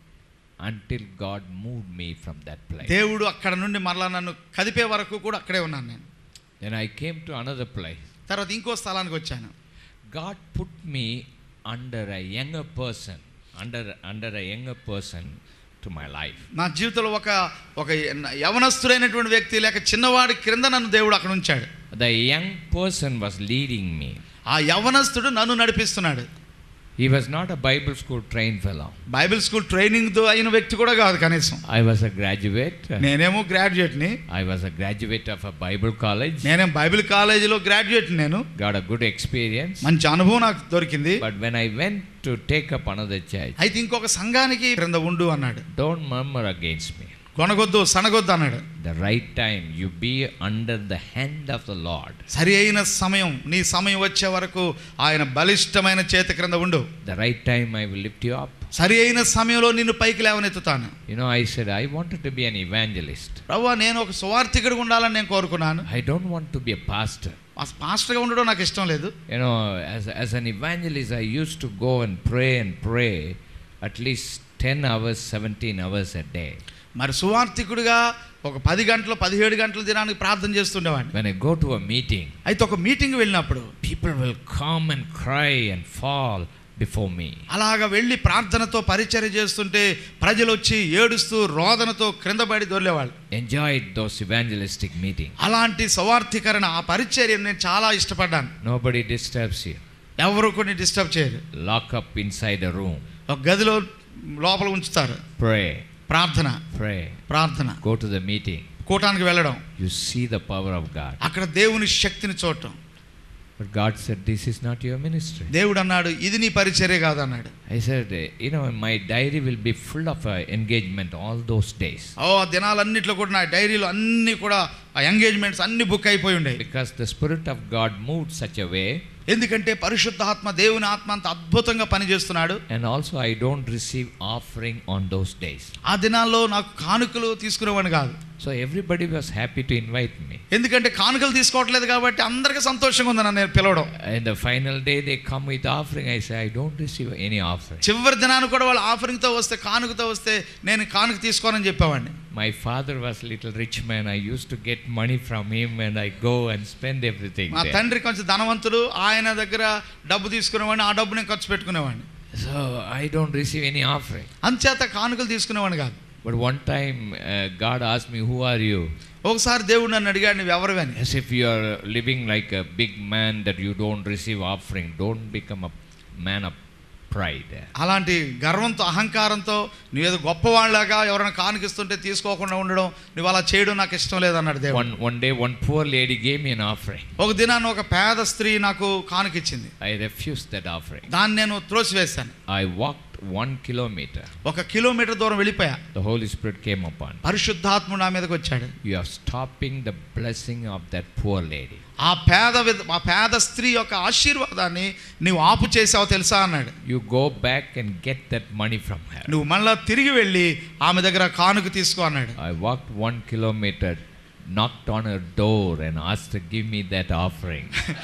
until God moved me from that place. దేవుడు అక్కడ నుండి మరలా నన్ను కదిపే వరకు కూడా అక్కడే ఉన్నాను నేను Then I came to another place. తర్వాత ఇంకో స్థలానికి వచ్చాను God put me under a younger person, under, under a younger person to my life. నా జీవితంలో ఒక ఒక యవనస్తుడైనటువంటి వ్యక్తి లేక చిన్నవాడి క్రింద నన్ను దేవుడు అక్కడ ఉంచాడు The young person was leading me. ఆ యవనస్తుడు నన్ను నడిపిస్తున్నాడు He was not a Bible school trained fellow. Bible school ట్రైనింగ్తో అయిన వ్యక్తి కూడా కాదు కనీసం I was a graduate. నేనేమో గ్రాడ్యుయేట్ని I was a graduate of a Bible college. నేనేం బైబిల్ కాలేజీలో గ్రాడ్యుయేట్ నేను Got a good experience. మంచి అనుభవం నాకు దొరికింది But when I went to take up another church, అయితే ఇంకొక సంఘానికి క్రింద ఉండు అన్నాడు don't murmur against me. కొనగొద్దు సనగొద్దు అన్నాడు The right time, you be under the hand of the Lord. సరి అయిన సమయం నీ సమయం వచ్చే వరకు ఆయన బలిష్టమైన చేతి క్రింద ఉండు The right time, I will lift you up. సరి అయిన సమయంలో నిన్ను పైకి లేవనెత్తుతాను You know, I said, I wanted to be an evangelist. ప్రభు నేను ఒక సువార్థికుడిగా ఉండాలని నేను కోరుకున్నాను I don't want to be a pastor. ఆ పాస్టర్గా ఉండడం నాకు ఇష్టం లేదు You know, as, as an evangelist, I used to go and pray and pray at least 10 hours, 17 hours a day. మరి సువార్థికుడిగా ఒక పది గంటలు పదిహేడు గంటల దినానికి ప్రార్థన చేస్తుండేవాడిని When I go to a meeting, అయితే ఒక మీటింగ్ వెళ్ళినప్పుడు people will come and cry and fall before me. అలాగ వెళ్ళి ప్రార్థనతో పరిచర్య చేస్తుంటే ప్రజలు వచ్చి ఏడుస్తూ రోదనతో క్రింద పడి దొర్లేవాళ్ళు Enjoyed those evangelistic meetings. అలాంటి సవార్థీకరణ ఆ పరిచర్యను నేను చాలా ఇష్టపడ్డాను Nobody disturbs you. ఎవరు కొన్ని డిస్టర్బ్ చేయరు Lock up inside a room. ఒక గదిలో లోపల ఉంచుతారు Pray, ప్రార్థన pray. ప్రార్థన Go to the meeting. కూటానికి వెళ్ళడం You see the power of God. అక్కడ దేవుని శక్తిని చూడటం But God said, This is not your ministry. దేవుడు అన్నాడు ఇది నీ పరిచర్య కాదన్నాడు I said, You know, my diary will be full of uh, engagement all those days. ఓ ఆ దినాలన్నిట్లో కూడా నా డైరీలో అన్ని కూడా ఆ ఎంగేజ్మెంట్స్ అన్ని బుక్ అయిపోయి ఉండేవి Because the Spirit of God moved such a way, ఎందుకంటే పరిశుద్ధ ఆత్మ దేవుని ఆత్మ అంత అద్భుతంగా పనిచేస్తున్నాడు and also I don't receive offering on those days. ఆ దినాల్లో నాకు కానుకలు తీసుకునేవాడిని కాదు So everybody was happy to invite me. ఎందుకంటే కానుకలు తీసుకోవట్లేదు కాబట్టి అందరికీ సంతోషంగా ఉంది నన్ను పిలవడం And the final day they come with offering. I say, I don't receive any offering. చివరి దినాన్ని కూడా వాళ్ళు ఆఫరింగ్తో వస్తే కానుకతో వస్తే నేను కానుక తీసుకోనని చెప్పేవాడిని My father was a little rich man. I used to get money from him and I go and spend everything మా there. తండ్రి కొంచెం ధనవంతుడు ఆయన దగ్గర డబ్బు తీసుకునేవాడిని ఆ డబ్బు నేను ఖర్చు పెట్టుకునేవాడిని So I don't receive any offering. అంచేత కానుకలు తీసుకునేవాడిని కాదు But one time uh, God asked me, Who are you? ఒకసారి దేవుడు నన్ను అడిగాడు నువ్వు ఎవరు అని As if you are living like a big man that you don't receive offering. Don't become a man of pride. అలాంటి గర్వంతో అహంకారంతో నువ్వేదో గొప్పవాళ్ళగా ఎవరైనా కానుకిస్తుంటే తీసుకోకుండా ఉండడం నువ్వు అలా చేయడం నాకు ఇష్టం లేదన్నాడు దేవుడు One, one day, one poor lady gave me an offering. ఒక దినాన్ని ఒక పేద స్త్రీ నాకు కానుకిచ్చింది I refused that offering. దాన్ని నేను త్రోసివేశాను I walked one kilometer. ఒక కిలోమీటర్ దూరం వెళ్ళిపోయా The Holy Spirit came upon me. పరిశుద్ధాత్ముడు నా మీదకి వచ్చాడు You are stopping the blessing of that poor lady. ఆ పేద విధ- ఆ పేద స్త్రీ యొక్క ఆశీర్వాదాన్ని నువ్వు ఆపు చేసావు తెలుసా అన్నాడు You go back and get that money from her. నువ్వు మళ్ళా తిరిగి వెళ్ళి ఆమె దగ్గర కానుక తీసుకో అన్నాడు I walked one kilometer, knocked on her door, and asked her, Give me that offering.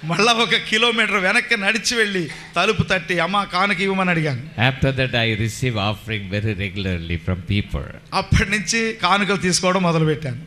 మళ్ళా ఒక కిలోమీటర్ వెనక్కి నడిచి వెళ్ళి తలుపు తట్టి అమ్మ కానుక ఇవ్వమని అడిగాను After that, I receive offering very regularly from people. అప్పటి నుంచి కానుకలు తీసుకోవడం మొదలుపెట్టాను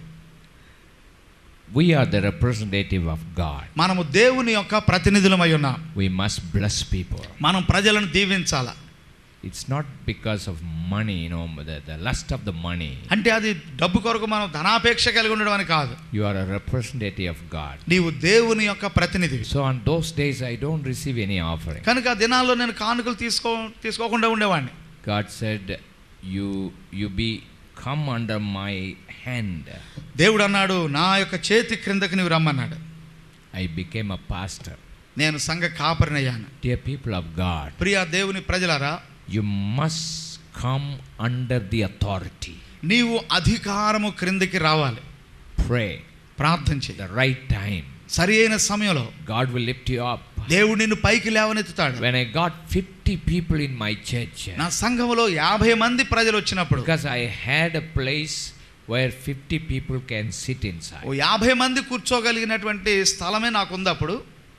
We are the representative of God. మనము దేవుని యొక్క ప్రతినిధులమై ఉన్నాం We must bless people. మనం ప్రజలను దీవించాల It's not because of money, you know, the, the lust of the money. అంటే అది డబ్బు కొరకు మనం ధనాపేక్ష కలిగి ఉండడం అని కాదు You are a representative of God. నీవు దేవుని యొక్క ప్రతినిధివి So on those days, I don't receive any offering. కనుక ఆ దినాల్లో నేను కానుకలు తీసుకో తీసుకోకుండా ఉండేవాడిని God said, "You you be come under my hand." దేవుడు అన్నాడు నా యొక్క చేతి క్రిందకి నీవు రమ్మన్నాడు I became a pastor. నేను సంఘ కాపరినయ్యాను Dear people of God, Priya దేవుని ప్రజలారా you must come under the authority. నీవు అధికారము క్రిందికి రావాలి Pray ప్రార్థన చేయి the right time. సరి అయిన సమయంలో God will lift you up. దేవుడు నిన్ను పైకి లేవనెత్తుతాడు When I got 50 people in my church, నా సంఘములో యాభై మంది ప్రజలు వచ్చినప్పుడు because I had a place where 50 people can sit inside. ఓ యాభై మంది కూర్చోగలిగినటువంటి స్థలమే నాకు ఉంది అప్పుడు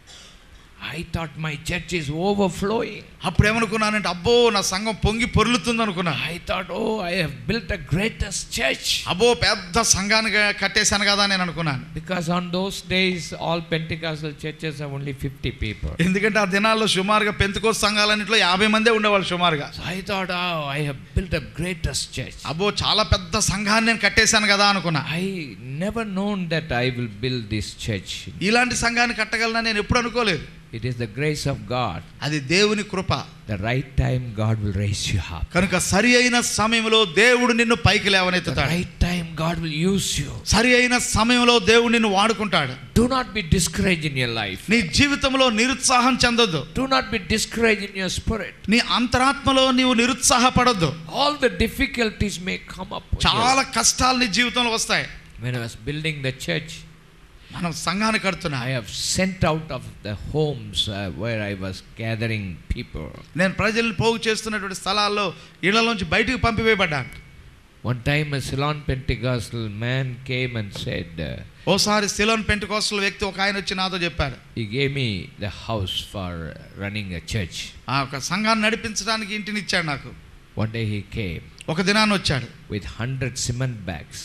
I thought my church is overflowing. అప్పుడు ఏమనుకున్నానంటే అబ్బో నా సంఘం పొంగి పొర్లుతుంది అనుకున్నా I thought, oh, I have built the greatest church. అబ్బో పెద్ద సంఘాన్ని కట్టేశాను కదా నేను అనుకున్నాను Because on those days, all Pentecostal churches have only 50 people. ఎందుకంటే ఆ దినాల్లో సుమారుగా పెంతుకోస్ సంఘాలన్నింటిలో యాభై మందే ఉండేవాళ్ళు సుమారుగా So I thought, oh, I have built the greatest church. అబ్బో చాలా పెద్ద సంఘాన్ని నేను కట్టేశాను కదా అనుకున్నా I never known that I will build this church. ఇలాంటి సంఘాన్ని కట్టగలనని నేను ఎప్పుడు అనుకోలేదు It is the grace of God. అది దేవుని కృప The right time, God will raise you up. కనుక సరి అయిన సమయంలో దేవుడు నిన్ను పైకి The లేవనెత్తుతాడు right time, God will use you. సరి అయిన సమయంలో దేవుడు నిన్ను వాడుకుంటాడు Do not be discouraged in your life. నీ జీవితంలో నిరుత్సాహం చెందొద్దు Do not be discouraged in your spirit. నీ అంతరాత్మలో నీవు నిరుత్సాహపడొద్దు All the difficulties may come up. in your చాలా కష్టాలు నీ జీవితంలో వస్తాయి When I was building the church, మనం సంఘాన్ని కడుతున్నా I have sent out of the homes uh, where I was gathering people. నేను ప్రజల్ని పోగు చేస్తున్నటువంటి స్థలాల్లో ఇళ్లలోంచి బయటికి పంపివేయబడ్డాను One time, a Ceylon Pentecostal man came and said, uh, ఓసారి సిలోన్ పెంటుకోస్టల్ వ్యక్తి ఒక ఆయన వచ్చి నాతో చెప్పారు He gave me the house for running a church. ఆ ఒక సంఘాన్ని నడిపించడానికి ఇంటిని ఇచ్చాడు నాకు One day he came ఒక దినాన్ని వచ్చాడు with 100 cement bags.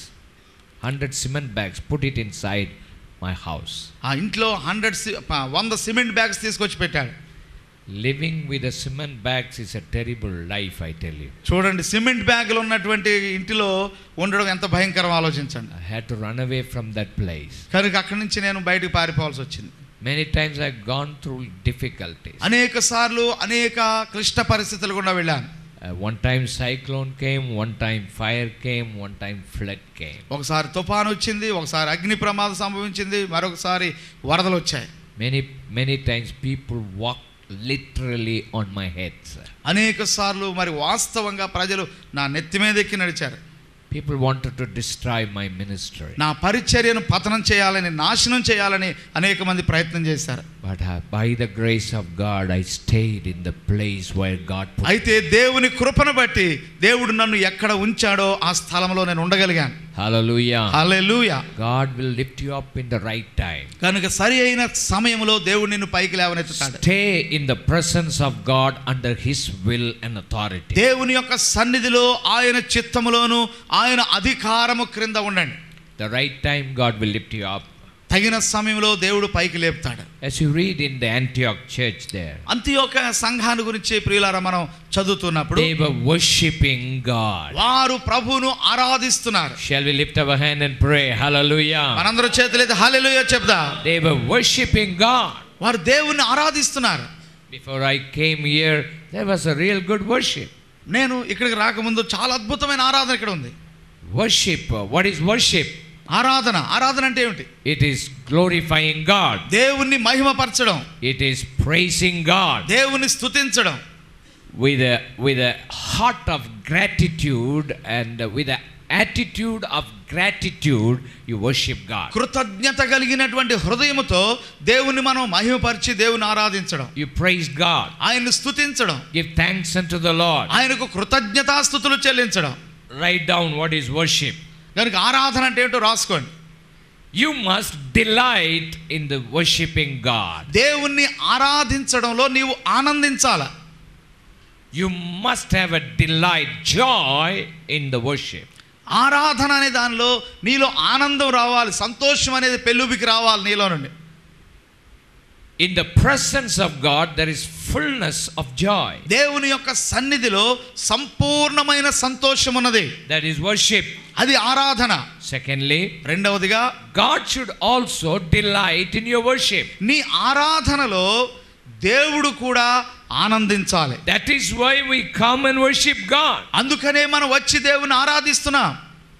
100 cement bags, put it inside my house. ఆ ఇంట్లో హండ్రెడ్ వంద సిమెంట్ బ్యాగ్స్ తీసుకొచ్చి పెట్టాడు Living with the cement bags is a terrible life, I tell you. చూడండి సిమెంట్ బ్యాగులు ఉన్నటువంటి ఇంటిలో ఉండడం ఎంత భయంకరం ఆలోచించండి I had to run away from that place. కనుక అక్కడి నుంచి నేను బయటకు పారిపోవాల్సి వచ్చింది Many times I've gone through difficulties. అనేక సార్లు అనేక క్లిష్ట పరిస్థితులు గుండా వెళ్ళాను Uh, one time cyclone came, one time fire came, one time flood came. ఒకసారి తుఫాను వచ్చింది ఒకసారి అగ్ని ప్రమాదం సంభవించింది మరొకసారి వరదలు వచ్చాయి Many, many times people walked literally on my head. sir. అనేక సార్లు మరి వాస్తవంగా ప్రజలు నా నెత్తి మీద ఎక్కి నడిచారు People wanted to destroy my ministry. నా పరిచర్యను పతనం చేయాలని నాశనం చేయాలని అనేక మంది ప్రయత్నం చేశారు But uh, by the grace of God, I stayed in the place where God put me. అయితే దేవుని కృపను బట్టి దేవుడు నన్ను ఎక్కడ ఉంచాడో ఆ స్థలంలో నేను ఉండగలిగాను Hallelujah. Hallelujah God will lift you up in the right time. కనుక సరి అయిన సమయంలో దేవుడు నిన్ను పైకి లేవనెత్తుతాడు Stay in the presence of God under His will and authority. దేవుని యొక్క సన్నిధిలో ఆయన చిత్తములోను ఆయన అధికారము క్రింద ఉండండి The right time, God will lift you up. తగిన సమయంలో దేవుడు పైకి లేపుతాడు As you read in the Antioch church there, అంత్యోక సంఘాన్ని గురించి ప్రియులారా మనం చదువుతున్నప్పుడు they were worshiping God. వారు ప్రభువును ఆరాధిస్తున్నారు Shall we lift our hand and pray? Hallelujah. మనందరూ చేతులైతే హల్లెలూయా చెప్దా They were worshiping God. వారు దేవుణ్ణి ఆరాధిస్తున్నారు Before I came here, there was a real good worship. నేను ఇక్కడికి రాకముందు చాలా అద్భుతమైన ఆరాధన ఇక్కడ ఉంది Worship. uh, What is worship? ఆరాధన ఆరాధన అంటే ఏమిటి It is glorifying God. దేవుణ్ణి మహిమపరచడం It is praising God దేవుణ్ణి స్తుతించడం with a with a heart of gratitude and with a attitude of gratitude. You worship God. కృతజ్ఞత కలిగినటువంటి హృదయముతో దేవుణ్ణి మనం మహిమపరిచి దేవుని ఆరాధించడం You praise God. ఆయన్ని స్తుతించడం Give thanks unto the Lord. ఆయనకు కృతజ్ఞతాస్థుతులు చెల్లించడం Write down what is worship. కనుక ఆరాధన అంటే ఏంటో రాసుకోండి You must delight in the worshiping God. దేవుణ్ణి ఆరాధించడంలో నీవు ఆనందించాల You must have a delight, joy in the worship. ఆరాధన అనే దానిలో నీలో ఆనందం రావాలి సంతోషం అనేది పెళ్ళుబికి రావాలి నీలో నుండి In the presence of God, there is fullness of joy. దేవుని యొక్క సన్నిధిలో సంపూర్ణమైన సంతోషం ఉన్నది That is worship. అది ఆరాధన Secondly, రెండవదిగా God should also delight in your worship. నీ ఆరాధనలో దేవుడు కూడా ఆనందించాలి That is why we come and worship God. అందుకనే మనం వచ్చి దేవుని ఆరాధిస్తున్నాం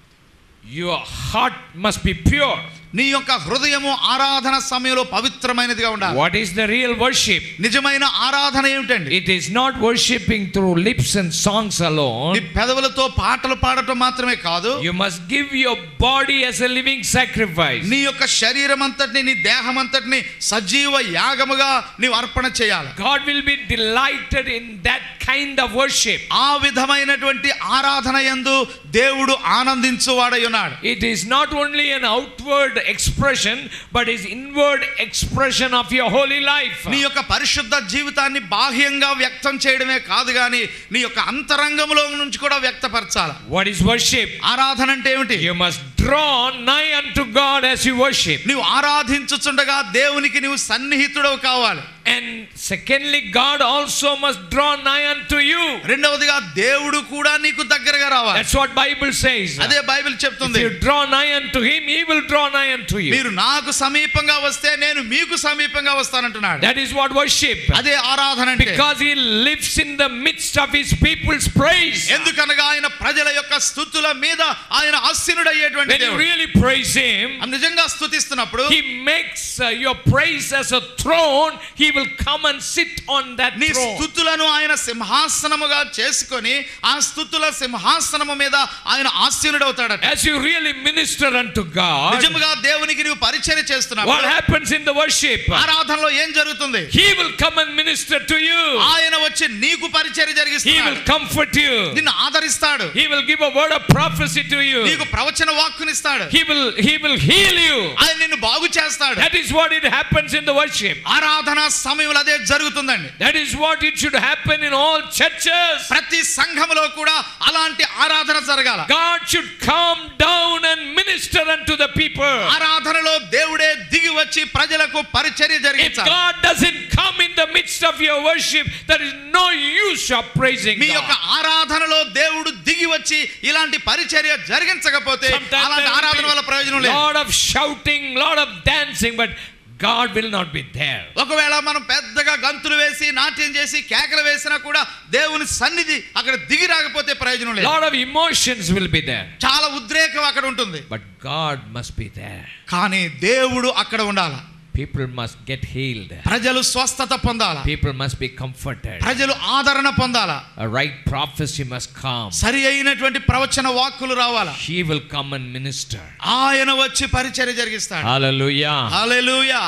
Your heart must be pure. నీ యొక్క హృదయము ఆరాధన సమయంలో పవిత్రమైనదిగా ఉండాలి What is the real worship? నిజమైన ఆరాధన ఏమిటండి It is not worshipping through lips and songs నీ alone. పెదవులతో పాటలు పాడటం మాత్రమే కాదు You must give your body as a living sacrifice. నీ యొక్క శరీరం అంతటిని నీ దేహం అంతటిని సజీవ యాగముగా నీవు అర్పణ చేయాలి God will be delighted in that kind of worship. ఆ విధమైనటువంటి ఆరాధన యందు దేవుడు ఆనందించువాడై ఉన్నాడు It is not only an outward expression, but is inward expression of your holy life. నీ యొక్క పరిశుద్ధ జీవితాన్ని బాహ్యంగా వ్యక్తం చేయడమే కాదు కానీ నీ యొక్క అంతరంగంలో నుంచి కూడా వ్యక్తపరచాలి What is worship? ఆరాధన అంటే ఏమిటి You must draw nigh unto God as you worship. నీవు ఆరాధించుచుండగా దేవునికి నీవు సన్నిహితుడవు కావాలి And secondly, God also must draw nigh unto you. రెండవదిగా దేవుడు కూడా నీకు దగ్గరగా రావాలి That's what Bible says. అదే బైబిల్ If చెప్తుంది you draw nigh unto him, he will draw nigh unto you. మీరు నాకు సమీపంగా వస్తే నేను మీకు సమీపంగా వస్తానంటున్నాడు That is what worship. అదే ఆరాధన అంటే Because he lives in the midst of his people's praise. ఎందుకనగా ఆయన ప్రజల యొక్క స్థుతుల మీద ఆయన ఆసీనుడయ్యేటువంటి When you దేవుడు really praise him, ఆ నిజంగా స్థుతిస్తున్నప్పుడు he makes uh, your praise as a throne. He will come and sit on that నీ throne. స్థుతులను ఆయన సింహాసనముగా చేసుకొని ఆ స్థుతుల సింహాసనము మీద ఆయన ఆసీనుడవుతాడట As you really minister unto God, నిజముగా దేవునికి నీవు పరిచయం చేస్తున్నావు what happens in the worship? ఆరాధనలో ఏం జరుగుతుంది He will come and minister to you. ఆయన వచ్చి నీకు పరిచయం He will జరిగిస్తాడు comfort you. నిన్ను ఆదరిస్తాడు He will give a word of prophecy to you. నీకు ప్రవచన వాక్కునిస్తాడు He will he will heal you. ఆయన నిన్ను బాగు చేస్తాడు That is what it happens in the worship. ఆరాధన సమయంలో అదే జరుగుతుందండి That is what it should happen in all churches. ప్రతి సంఘములో కూడా అలాంటి ఆరాధన జరగాల God should come down and minister unto the people. ఆరాధనలో దేవుడే దిగి వచ్చి ప్రజలకు పరిచర్య If జరిగించాలి God doesn't come in the midst of your worship, there is no use of praising మీ యొక్క God. ఆరాధనలో దేవుడు దిగి వచ్చి ఇలాంటి పరిచర్య జరిగించకపోతే Sometimes అలాంటి there ఆరాధన వల్ల will ప్రయోజనం be లేదు lot of shouting, lot of dancing, but God will not be there. ఒకవేళ మనం పెద్దగా గంతులు వేసి నాట్యం చేసి కేకలు వేసినా కూడా దేవుని సన్నిధి అక్కడ దిగి రాకపోతే ప్రయోజనం లేదు lot of emotions will be there. చాలా ఉద్రేకం అక్కడ ఉంటుంది But God must be there. కానీ దేవుడు అక్కడ ఉండాల People must get healed. ప్రజలు స్వస్థత పొందాల People must be comforted. ప్రజలు ఆదరణ పొందాల A right prophecy must come. సరి అయినటువంటి ప్రవచన వాక్కులు రావాలా He will come and minister. ఆయన వచ్చి పరిచర్య జరిగిస్తాడు Hallelujah. Hallelujah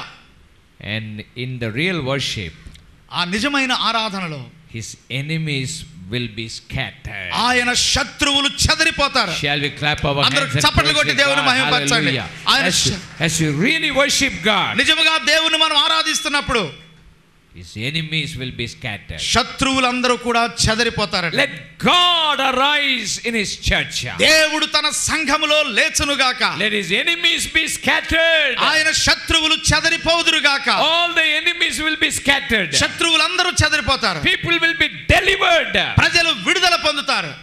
And in the real worship, ఆ నిజమైన ఆరాధనలో his enemies will be scattered. ఆయన శత్రువులు చెదరిపోతారు Shall we clap our అందరూ hands and చప్పట్లు praise కొట్టి God? దేవుని మహిమపరచండి. Hallelujah. ఆయన As, శ- as you really worship God, నిజముగా దేవుని మనం ఆరాధిస్తున్నప్పుడు his enemies will be scattered. శత్రువులందరూ కూడా చెదరిపోతారట Let God arise in his church. దేవుడు తన సంఘములో లేచునుగాక Let his enemies be scattered. ఆయన శత్రువులు చెదరిపోదురుగాక All the enemies will be scattered. శత్రువులందరూ చెదరిపోతారు People will be delivered. ప్రజలు విడుదల పొందుతారు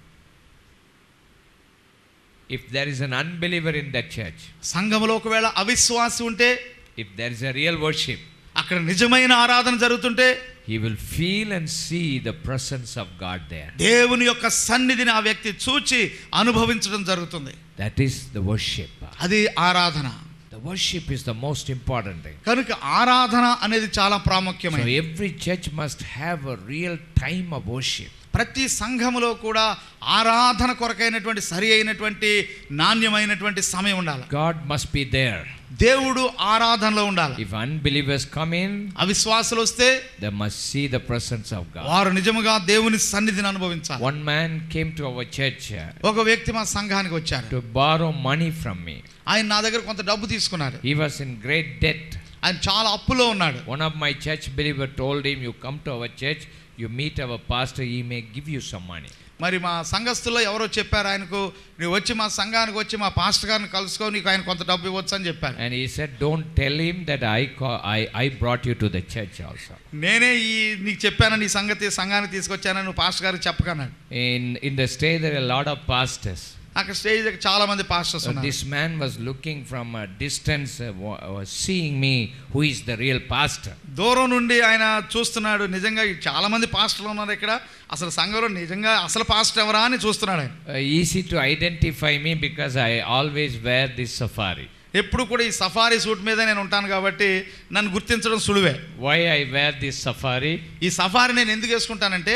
If there is an unbeliever in that church, సంఘములో ఒకవేళ అవిశ్వాసి ఉంటే if there is a real worship, అక్కడ నిజమైన ఆరాధన జరుగుతుంటే he will feel and see the presence of God there. దేవుని యొక్క సన్నిధిని ఆ వ్యక్తి చూచి అనుభవించడం జరుగుతుంది That is the worship. అది ఆరాధన The worship is the most important thing. కనుక ఆరాధన అనేది చాలా So ప్రాముఖ్యమైనది every church must have a real time of worship. ప్రతి సంఘములో కూడా ఆరాధన కొరకైనటువంటి సరి అయినటువంటి నాణ్యమైనటువంటి సమయం ఉండాలి God must be there. దేవుడు ఆరాధనలో ఉండాలి If unbelievers come in, అవిశ్వాసులు వస్తే they must see the presence of God. వారు నిజముగా దేవుని సన్నిధిని అనుభవించాలి One man came to our church uh, ఒక వ్యక్తి మా సంఘానికి వచ్చారు to borrow money from me. ఆయన నా దగ్గర కొంత డబ్బు తీసుకున్నారు He was in great debt. ఆయన చాలా అప్పులో ఉన్నాడు One of my church believer told him, "You come to our church, you meet our pastor, he may give you some money." మరి మా సంఘస్థుల్లో ఎవరో చెప్పారు ఆయనకు నువ్వు వచ్చి మా సంఘానికి వచ్చి మా పాస్టర్ గారిని కలుసుకో నీకు ఆయన కొంత డబ్బు ఇవ్వచ్చు అని చెప్పారు And he said, "Don't tell him that I ca- I I brought you to the church also." నేనే ఈ నీకు చెప్పానని ఈ సంగతి సంఘానికి తీసుకొచ్చానని నువ్వు పాస్టర్ గారికి చెప్పకన్నాడు In in the stage there are a lot of pastors. అక్కడ స్టేజ్ దగ్గర చాలా మంది పాస్టర్స్ So ఉన్నారు this man was looking from a distance, uh, wa- was seeing me, who is the real pastor. దూరం నుండి ఆయన చూస్తున్నాడు నిజంగా ఈ చాలా మంది పాస్టర్లు ఉన్నారు ఇక్కడ అసలు సంఘంలో నిజంగా అసలు పాస్టర్ ఎవరా అని చూస్తున్నాడు ఆయన Uh, easy to identify me because I always wear this safari. ఎప్పుడు కూడా ఈ సఫారీ సూట్ మీద నేను ఉంటాను కాబట్టి నన్ను గుర్తించడం సులువే Why I wear this safari? ఈ సఫారీ నేను ఎందుకు వేసుకుంటానంటే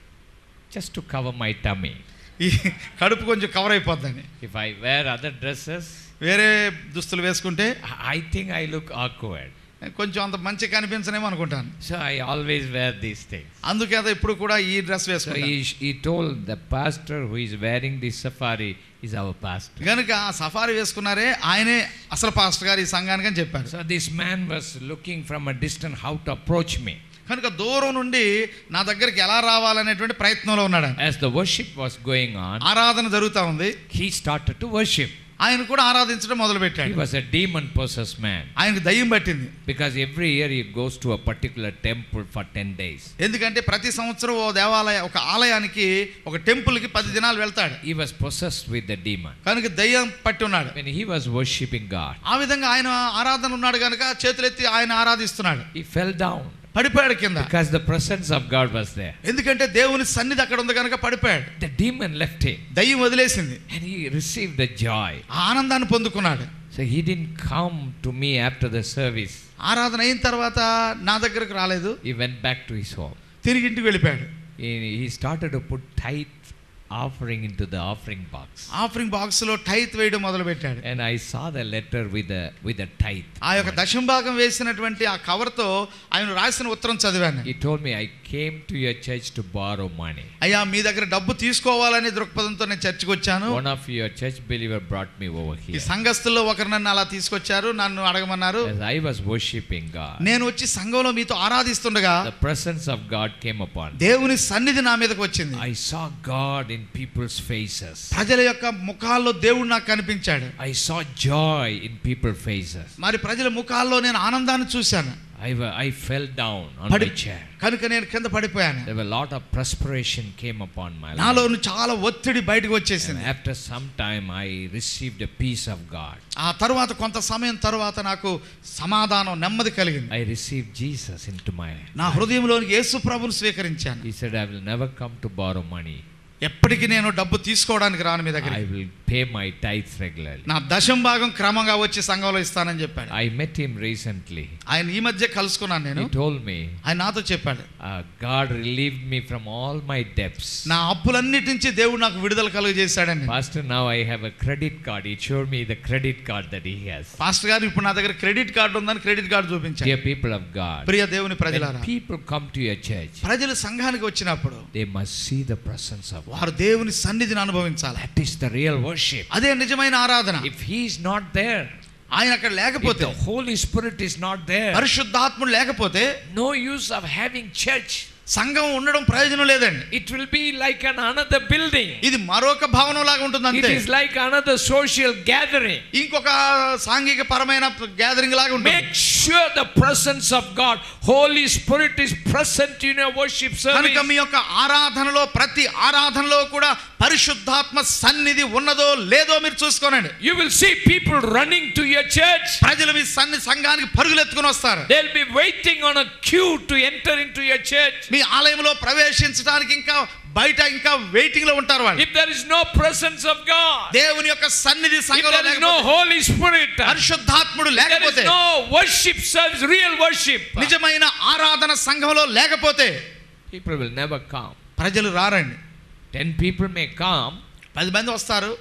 Just to cover my tummy. ఈ కడుపు కొంచెం కవర్ అయిపోద్దని If I wear other dresses, వేరే దుస్తులు వేసుకుంటే I I think I look awkward. కొంచెం అంత మంచి కనిపించనేమో అనుకుంటాను So I always wear these things. అందుకే అది ఇప్పుడు కూడా ఈ డ్రెస్ So వేసుకుంటాను he, he told the pastor who is wearing this safari is our pastor. కనుక ఆ సఫారీ వేసుకున్నారే ఆయనే అసలు పాస్టర్ గారు ఈ సంఘానికి అని చెప్పారు So this man was looking from a distance how to approach me. కనుక దూరం నుండి నా దగ్గరికి ఎలా రావాలనేటువంటి ప్రయత్నంలో ఉన్నాడు ఆయన. As the worship was going on, ఆరాధన జరుగుతూ ఉంది he started to worship. ఆయన కూడా ఆరాధించడం మొదలు He పెట్టాడు was a demon possessed man ఆయనకు దయ్యం పట్టింది because every year he goes to a particular temple for 10 days. ఎందుకంటే ప్రతి సంవత్సరం ఓ దేవాలయ ఒక ఆలయానికి ఒక టెంపుల్కి పది దినాలు వెళ్తాడు He was possessed with the demon. కనుక దయ్యం పట్టి ఉన్నాడు When he was worshipping God, ఆ విధంగా ఆయన ఆరాధన ఉన్నాడు కనుక చేతులెత్తి ఆయన ఆరాధిస్తున్నాడు he fell down పడిపోయాడు కింద because the presence of God was there. ఎందుకంటే దేవుని సన్నిధి అక్కడ ఉంది కనుక పడిపోయాడు The demon left him దయ్యం వదిలేసింది and he received the joy. ఆ ఆనందాన్ని పొందుకున్నాడు So he didn't come to me after the service. ఆరాధన అయిన తర్వాత నా దగ్గరకు రాలేదు He went back to his home. తిరిగి ఇంటికి వెళ్ళిపోయాడు He, he started to put tithe offering into the offering box. Offering box లో టైత్ వేయడం మొదలు పెట్టాడు And I saw the letter with the with the tithe. ఆ యొక్క దశంభాగం వేసినటువంటి ఆ కవర్ తో ఆయన రాసిన ఉత్తరం చదివాను He told me I came to your church to borrow money. అయ్యా మీ దగ్గర డబ్బు తీసుకోవాలనే దృక్పథంతో నేను చర్చికి వచ్చాను One of your church believer brought me over ఈ here. సంఘస్థుల్లో ఒకరు నన్ను అలా తీసుకొచ్చారు నన్ను అడగమన్నారు As I was worshiping God, నేను వచ్చి సంఘంలో మీతో ఆరాధిస్తుండగా the presence of God came upon me. దేవుని సన్నిధి నా మీదకి వచ్చింది I saw God in people's faces. ప్రజల యొక్క ముఖాల్లో దేవుడు నాకు కనిపించాడు I saw joy in people's faces. మరి ప్రజల ముఖాల్లో నేను ఆనందాన్ని చూశాను I, wa- I fell down on పడి my chair. కనుక నేను కింద పడిపోయాను There were a lot of perspiration came upon my నాలో life. నుంచి చాలా ఒత్తిడి బయటకు And వచ్చేసింది after some time, I received a peace of God. ఆ తరువాత కొంత సమయం తరువాత నాకు సమాధానం నెమ్మది కలిగింది I received Jesus into my నా హృదయంలోనికి యేసు ప్రభుని స్వీకరించాను He said, I will never come to borrow money. ఎప్పటికీ నేను డబ్బు తీసుకోవడానికి రాను మీ దగ్గర I will pay my tithes regularly. నా దశం భాగం క్రమంగా వచ్చి సంఘంలో ఇస్తానని చెప్పాడు I met him recently. ఆయన ఈ మధ్య కలుసుకున్నాను నేను He told me, ఆయన నాతో చెప్పాడు uh, God relieved me from all my debts. నా అప్పులన్నిటి నుంచి దేవుడు నాకు విడుదల కలుగజేశాడని Pastor, now I have a credit card. He showed me the credit card that he has. Pastor గారు ఇప్పుడు నా దగ్గర క్రెడిట్ కార్డు ఉందని క్రెడిట్ కార్డు చూపించాడు Dear people of God, ప్రియ దేవుని ప్రజలారా when people come to your church, ప్రజలు సంఘానికి వచ్చినప్పుడు they must see the presence of God. వారు దేవుని సన్నిధిని అనుభవించాలి That is the real worship. అదే నిజమైన ఆరాధన If he is not there, ఆయన అక్కడ if లేకపోతే the Holy Spirit is not there, పరిశుద్ధాత్ముడు లేకపోతే no use of having church. సంఘం ఉండడం ప్రయోజనం లేదండి It will be like an another building. ఇది మరొక భవనం లాగా ఉంటుంది It అంతే is like another social gathering. ఇంకొక సాంఘిక పరమైన గ్యాదరింగ్ లాగా ఉంటుంది Make sure the presence of God, Holy Spirit is present in your worship కనుక service. మీ యొక్క ఆరాధనలో ప్రతి ఆరాధనలో కూడా పరిశుద్ధాత్మ సన్నిధి ఉన్నదో లేదో మీరు చూసుకోనండి You will see people running to your church. ప్రజలు మీ సన్ని సంఘానికి పరుగులెత్తుకుని వస్తారు They'll be waiting on a queue to enter into your church. మీ ఆలయంలో ప్రవేశించడానికి ఇంకా బయట ఇంకా వెయిటింగ్ లో ఉంటారు వాళ్ళు If there is no presence of God, దేవుని యొక్క సన్నిధి if సంఘంలో there is no లేకపోతే, Holy Spirit, పరిశుద్ధాత్ముడు there is లేకపోతే no worship service, real worship, నిజమైన ఆరాధన సంఘంలో లేకపోతే people will never come. ప్రజలు రారండి Ten people may come, పది మంది వస్తారు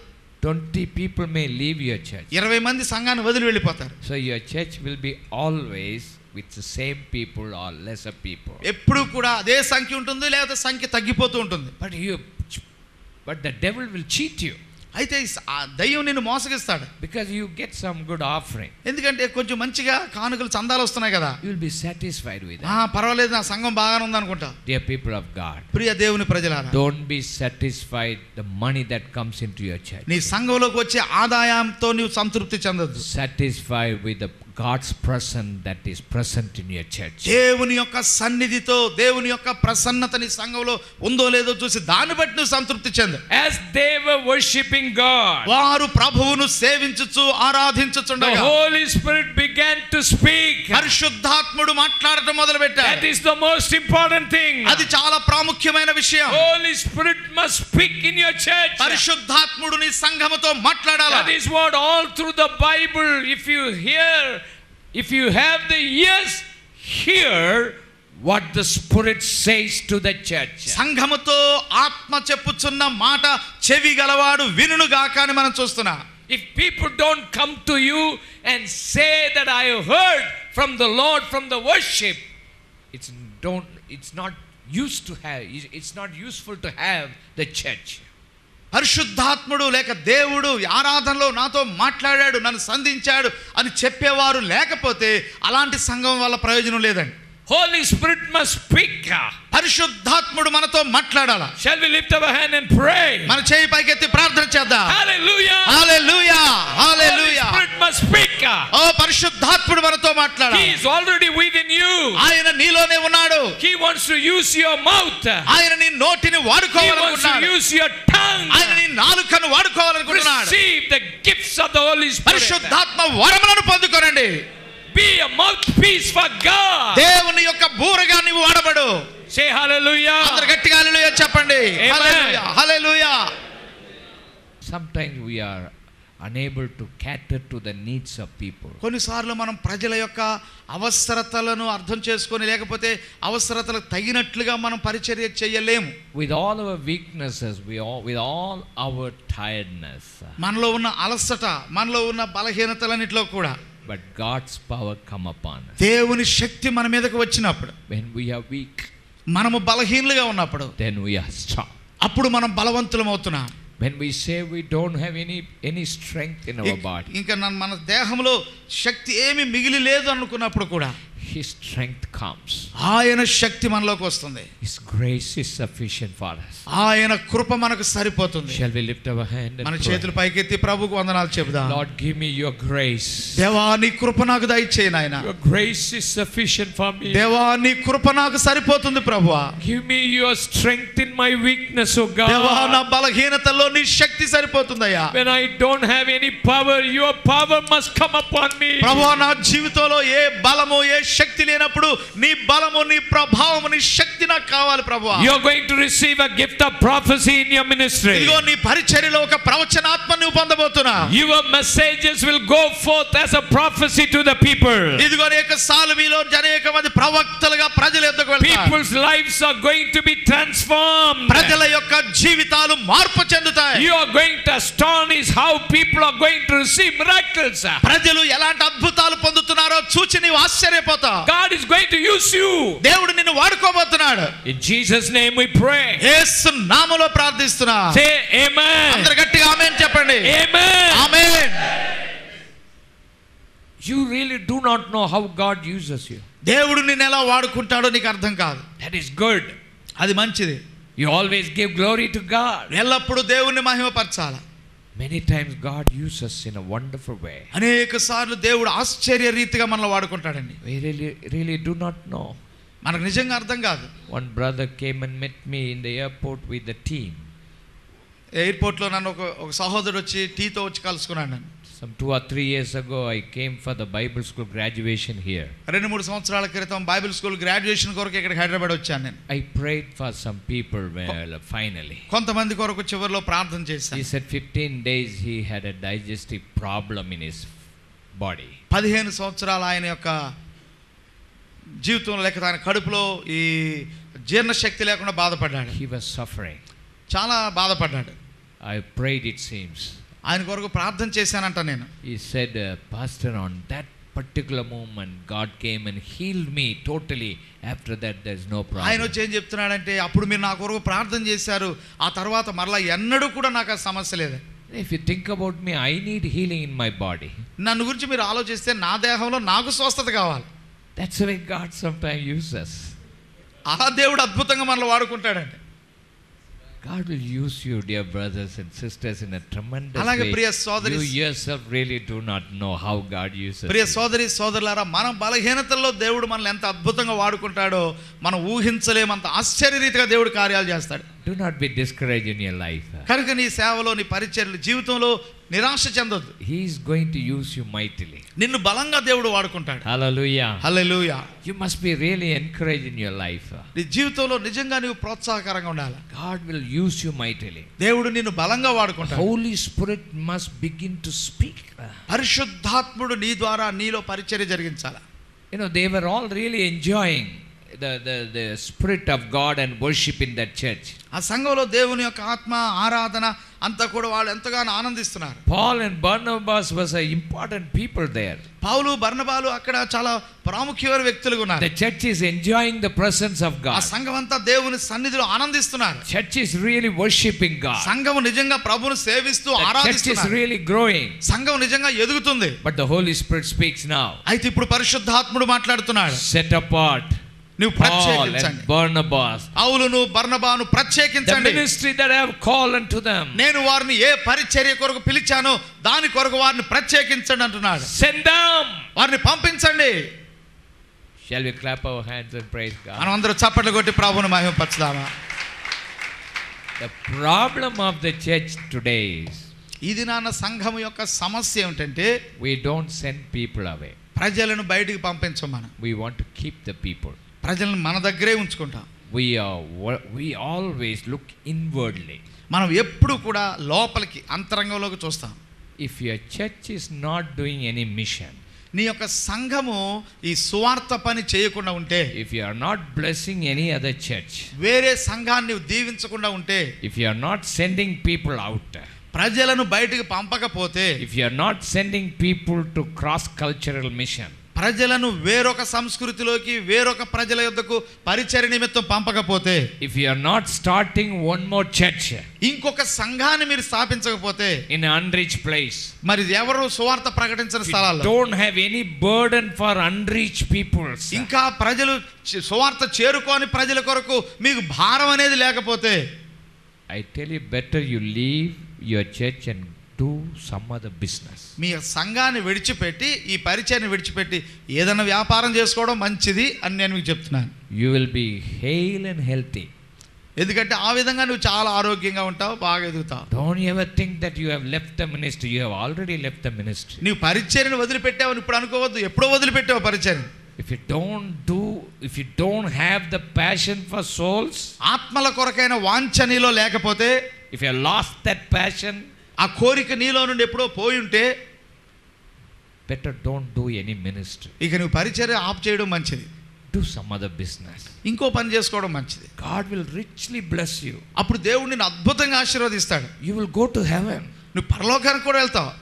20 people may leave your church. ఇరవై మంది సంఘాన్ని వదిలి వెళ్ళిపోతారు So your church will be always with the same people or lesser people. ఎప్పుడు కూడా అదే సంఖ్య ఉంటుంది లేకపోతే సంఖ్య తగ్గిపోతూ ఉంటుంది But you but the devil will cheat you అయితే ఈ స- ఆ దయ్యం నిన్ను మోసగిస్తాడు because you get some good offering. ఎందుకంటే కొంచెం మంచిగా కానుకలు చందాలు వస్తున్నాయి కదా You will be satisfied with ఆ that. పర్వాలేదు నా సంఘం బాగానే ఉంది అనుకుంటా Dear people of God, ప్రియ దేవుని ప్రజలారా don't be satisfied the money that comes into your church. నీ సంఘంలోకి వచ్చే ఆదాయంతో నీవు సంతృప్తి చెందొద్దు Satisfied with the God's presence that is present in your church. దేవుని యొక్క సన్నిధితో దేవుని యొక్క ప్రసన్నత నీ సంఘంలో ఉందో లేదో చూసి దాన్ని బట్టి నువ్వు సంతృప్తి చెందు As they were worshiping God, వారు ప్రభువును సేవించుచు the ఆరాధించుచుండగా Holy Spirit began to speak. పరిశుద్ధాత్ముడు మాట్లాడటం మొదలు That పెట్టాడు is the most important thing. అది చాలా ప్రాముఖ్యమైన విషయం Holy Spirit must speak in your church. పరిశుద్ధాత్ముడు నీ సంఘముతో మాట్లాడాలి That is what all through the Bible, if you hear, if you have the ears, hear what the Spirit says to the church. సంఘముతో ఆత్మ చెప్పుచున్న మాట చెవి గలవాడు వినుగాక అని మనం చూస్తున్నాం If people don't come to you and say that I heard from the Lord from the worship, it's don't it's not used to have it's not useful to have the church. పరిశుద్ధాత్ముడు లేక దేవుడు ఈ ఆరాధనలో నాతో మాట్లాడాడు నన్ను సంధించాడు అని చెప్పేవారు లేకపోతే అలాంటి సంఘం వల్ల ప్రయోజనం లేదండి Holy Spirit must speak. పరిశుద్ధాత్ముడు మనతో మాట్లాడాల Shall we lift our hand and pray? మన చేయి పైకెత్తి ప్రార్థన చేద్దాం Hallelujah. హల్లెలూయా Holy హల్లెలూయా Spirit must speak. ఓ పరిశుద్ధాత్ముడు మనతో He మాట్లాడాలి is already within you. ఆయన నీలోనే ఉన్నాడు He wants to use your mouth. ఆయన నీ నోటిని He wants to వాడుకోవాలనుకుంటున్నాడు use your tongue. ఆయన నీ నాలుకను వాడుకోవాలనుకుంటున్నాడు Receive the gifts of the Holy Spirit. పరిశుద్ధాత్మ వరములను పొందుకోనండి Be a mouthpiece for God. దేవుని యొక్క బూరగా నీవు వాడబడు Say hallelujah. అందరు గట్టిగా హల్లెలూయా చెప్పండి Amen. Hallelujah hallelujah Sometimes we are unable to cater to the needs of people. కొన్నిసార్లు మనం ప్రజల యొక్క అవసరతలను అర్థం చేసుకొని లేకపోతే అవసరతలకు తగినట్లుగా మనం పరిచర్య చేయలేము With all our weaknesses, we all, with all our tiredness, మనలో ఉన్న అలసట మనలో ఉన్న బలహీనతలన్నిటిలో కూడా but God's power come upon us. దేవుని శక్తి మన మీదకి వచ్చినప్పుడు When we are weak, మనము బలహీనులుగా ఉన్నప్పుడు then we are strong. అప్పుడు మనం బలవంతులం అవుతున్నాం When we say we don't have any any strength in our body, ఇంకా నన్ను మన దేహంలో శక్తి ఏమి మిగిలి లేదు అనుకున్నప్పుడు కూడా His strength comes. ఆయన శక్తి మనలోకి వస్తుంది His grace is sufficient for us. ఆయన కృప మనకు సరిపోతుంది Shall we lift our hand మన and చేతులు pray? పైకెత్తి ప్రభుకు వందనాలు చెబుదాం Lord, give me your grace. దేవా నీ కృప నాకు దయచేయి నాయన Your grace is sufficient for me. దేవా నీ కృప నాకు సరిపోతుంది ప్రభువా Give me your strength in my weakness, O దేవా నా God. బలహీనతలో నీ శక్తి సరిపోతుందయ్యా When I don't have any power, your power must come upon me. ప్రభువా నా జీవితంలో ఏ బలము ఏ శక్తి లేనప్పుడు నీ బలము నీ ప్రభావము నీ శక్తి నాకు కావాలి ప్రభువా You're going to receive a gift of prophecy in your ministry. ఇదిగో నీ పరిచర్యలో ఒక ప్రవచనాత్మ నువ్వు పొందబోతున్నా Your messages will go forth as a prophecy to the people. ఇదిగో నీ యొక్క సాలువీలో అనేక మంది ప్రవక్తలుగా ప్రజల ఎద్దకు వెళ్తారు People's lives are going to be transformed. ప్రజల యొక్క జీవితాలు మార్పు చెందుతాయి You are going to astonish how people are going to receive miracles. ప్రజలు ఎలాంటి అద్భుతాలు పొందుతున్నారో చూచి నీవు ఆశ్చర్యపోతావు God is going to use you. దేవుడు నిన్ను వాడుకోబోతున్నాడు In Jesus' name we pray. యేసు నామములో ప్రార్థిస్తున్నా Say amen. అందరు గట్టిగా ఆమేన్ చెప్పండి Amen. Amen You really do not know how God uses you. దేవుడు నిన్ను ఎలా వాడుకుంటాడో నీకు అర్థం కాదు That is good. అది మంచిది You always give glory to God. ఎల్లప్పుడూ దేవుణ్ణి మహిమపరచాల Many times God uses in a wonderful way. అనేక సార్లు దేవుడు ఆశ్చర్య రీతిగా మనల్ని వాడుకుంటాడండి We really, really do not know. మనకు నిజంగా అర్థం కాదు One brother came and met me in the airport with the team. ఎయిర్పోర్ట్లో నన్ను ఒక ఒక సహోదరుడు వచ్చి టీతో వచ్చి కలుసుకున్నాడు నన్ను Some two or three years ago, I came for the Bible school graduation here. రెండు మూడు సంవత్సరాల క్రితం బైబిల్ స్కూల్ గ్రాడ్యుయేషన్ కొరకు ఇక్కడ హైదరాబాద్ వచ్చాను నేను I prayed for some people well, finally. కొంతమంది కొరకు చివరిలో ప్రార్థన He చేశాను said 15 days he had a digestive problem in his body. పదిహేను సంవత్సరాలు ఆయన యొక్క జీవితంలో లేక ఆయన కడుపులో ఈ జీర్ణశక్తి లేకుండా బాధపడ్డాడు He was suffering. చాలా బాధపడ్డాడు I prayed, it seems. ఆయన కొరకు ప్రార్థన చేశానంట నేను He said, uh, Pastor, on that particular moment, God came and healed me totally. After that, there's no ఆయన problem. వచ్చి ఏం చెప్తున్నాడంటే అప్పుడు మీరు నా కొరకు ప్రార్థన చేశారు ఆ తర్వాత మరలా ఎన్నడూ కూడా నాకు ఆ సమస్య లేదు If you think about me, I need healing in my body. నన్ను గురించి మీరు ఆలోచిస్తే నా దేహంలో నాకు స్వస్థత కావాలి That's the way God sometimes uses. ఆ దేవుడు అద్భుతంగా మనల్ని వాడుకుంటాడండి God will use you, dear brothers and sisters, in a tremendous అలాగే way. ప్రియ సోదరి You yourself really do not know how God uses Priya you. సోదరి సోదరులారా మన బలహీనతల్లో దేవుడు మనల్ని ఎంత అద్భుతంగా వాడుకుంటాడో మనం ఊహించలేమంత ఆశ్చర్యరీతిగా దేవుడు కార్యాలు చేస్తాడు Do not be discouraged in your life. కనుక నీ సేవలో నీ పరిచర్లు జీవితంలో నిరాశ చెందొద్దు He is going to use you mightily. నిన్ను బలంగా దేవుడు వాడుకుంటాడు Hallelujah. Hallelujah You must be really encouraged in your life. నీ జీవితంలో నిజంగా నీవు ప్రోత్సాహకరంగా ఉండాలి God will use you mightily. దేవుడు నిన్ను బలంగా వాడుకుంటాడు Holy Spirit must begin to speak. పరిశుద్ధాత్ముడు నీ ద్వారా నీలో పరిచర్య జరిగించాలి You know, they were all really enjoying the, the, the Spirit of God and worship in that church. ఆ సంఘంలో దేవుని యొక్క ఆత్మ ఆరాధన అంతా కూడా వాళ్ళు ఎంతగానో ఆనందిస్తున్నారు Paul and Barnabas was a important people there. పౌలు బర్ణబాలు అక్కడ చాలా ప్రాముఖ్యమైన వ్యక్తులుగా ఉన్నారు The church is enjoying the presence of ఆ God. సంఘం అంతా దేవుని సన్నిధిలో ఆనందిస్తున్నారు Church is really worshiping God. సంఘం నిజంగా ప్రభువును సేవిస్తూ The church is ఆరాధిస్తున్నారు really growing. సంఘం నిజంగా ఎదుగుతుంది But the Holy Spirit speaks now. అయితే ఇప్పుడు పరిశుద్ధాత్ముడు మాట్లాడుతున్నాడు Set apart నువ్వు Paul ప్రత్యేకించండి and Barnabas. పౌలును బర్నబాను The ప్రత్యేకించండి ministry that I have called unto them. నేను వారిని ఏ పరిచర్య కొరకు పిలిచానో దాని కొరకు వారిని ప్రత్యేకించండి అంటున్నాడు Send them. వారిని పంపించండి Shall we clap our hands and praise God? మనం అందరూ చప్పట్లు కొట్టి ప్రభువును మహిమపరచుదామా The problem of the church today is ఇది నాన్న సంఘం యొక్క సమస్య ఏమిటంటే we don't send people away. ప్రజలను బయటికి పంపించం మనం We want to keep the people. ప్రజలను మన దగ్గరే ఉంచుకుంటాం We are wo- we always look inwardly. మనం ఎప్పుడు కూడా లోపలికి అంతరంగంలోకి చూస్తాం If your church is not doing any mission, నీ యొక్క సంఘము ఈ సువార్త పని చేయకుండా ఉంటే if you are not blessing any other church, వేరే సంఘాన్ని నువ్వు దీవించకుండా ఉంటే if you are not sending people out, ప్రజలను బయటికి పంపకపోతే if you are not sending people to cross cultural mission, ప్రజలను వేరొక సంస్కృతిలోకి వేరొక ప్రజల యొద్దకు పరిచయ నిమిత్తం పంపకపోతే if you are not starting one more church ఇంకొక సంఘాన్ని మీరు స్థాపించకపోతే in an unreached place, మరి ఎవరు సువార్త ప్రకటించిన if you స్థలాల్లో don't have any burden for unreached peoples, ఇంకా ప్రజలు చే- సువార్త చేరుకోని ప్రజల కొరకు మీకు భారం అనేది లేకపోతే I tell you, better you leave your church and do some other business. మీ సంఘాన్ని విడిచిపెట్టి ఈ పరిచయాన్ని విడిచిపెట్టి ఏదైనా వ్యాపారం చేసుకోవడం మంచిది అని నేను మీకు చెప్తున్నాను You will be hale and healthy. ఎందుకంటే ఆ విధంగా నువ్వు చాలా ఆరోగ్యంగా ఉంటావు బాగా ఎదుగుతావు Don't you ever think that you have left the ministry. You have already left the ministry. నీవు పరిచర్ని వదిలిపెట్టావని ఇప్పుడు అనుకోవద్దు ఎప్పుడో వదిలిపెట్టావు పరిచర్ని If you don't do, if you don't have the passion for souls, ఆత్మల కొరకైన వాంఛ నీలో లేకపోతే if you have lost that passion, ఆ కోరిక నీలో నుండి ఎప్పుడో పోయి ఉంటే better don't do any ministry. ఇక నువ్వు పరిచర్య ఆఫ్ చేయడం మంచిది Do some other business. ఇంకో పని చేసుకోవడం మంచిది God will richly bless you. అప్పుడు దేవుడు నిన్ను అద్భుతంగా ఆశీర్వదిస్తాడు You will go to heaven. నువ్వు పరలోకానికి కూడా వెళ్తావు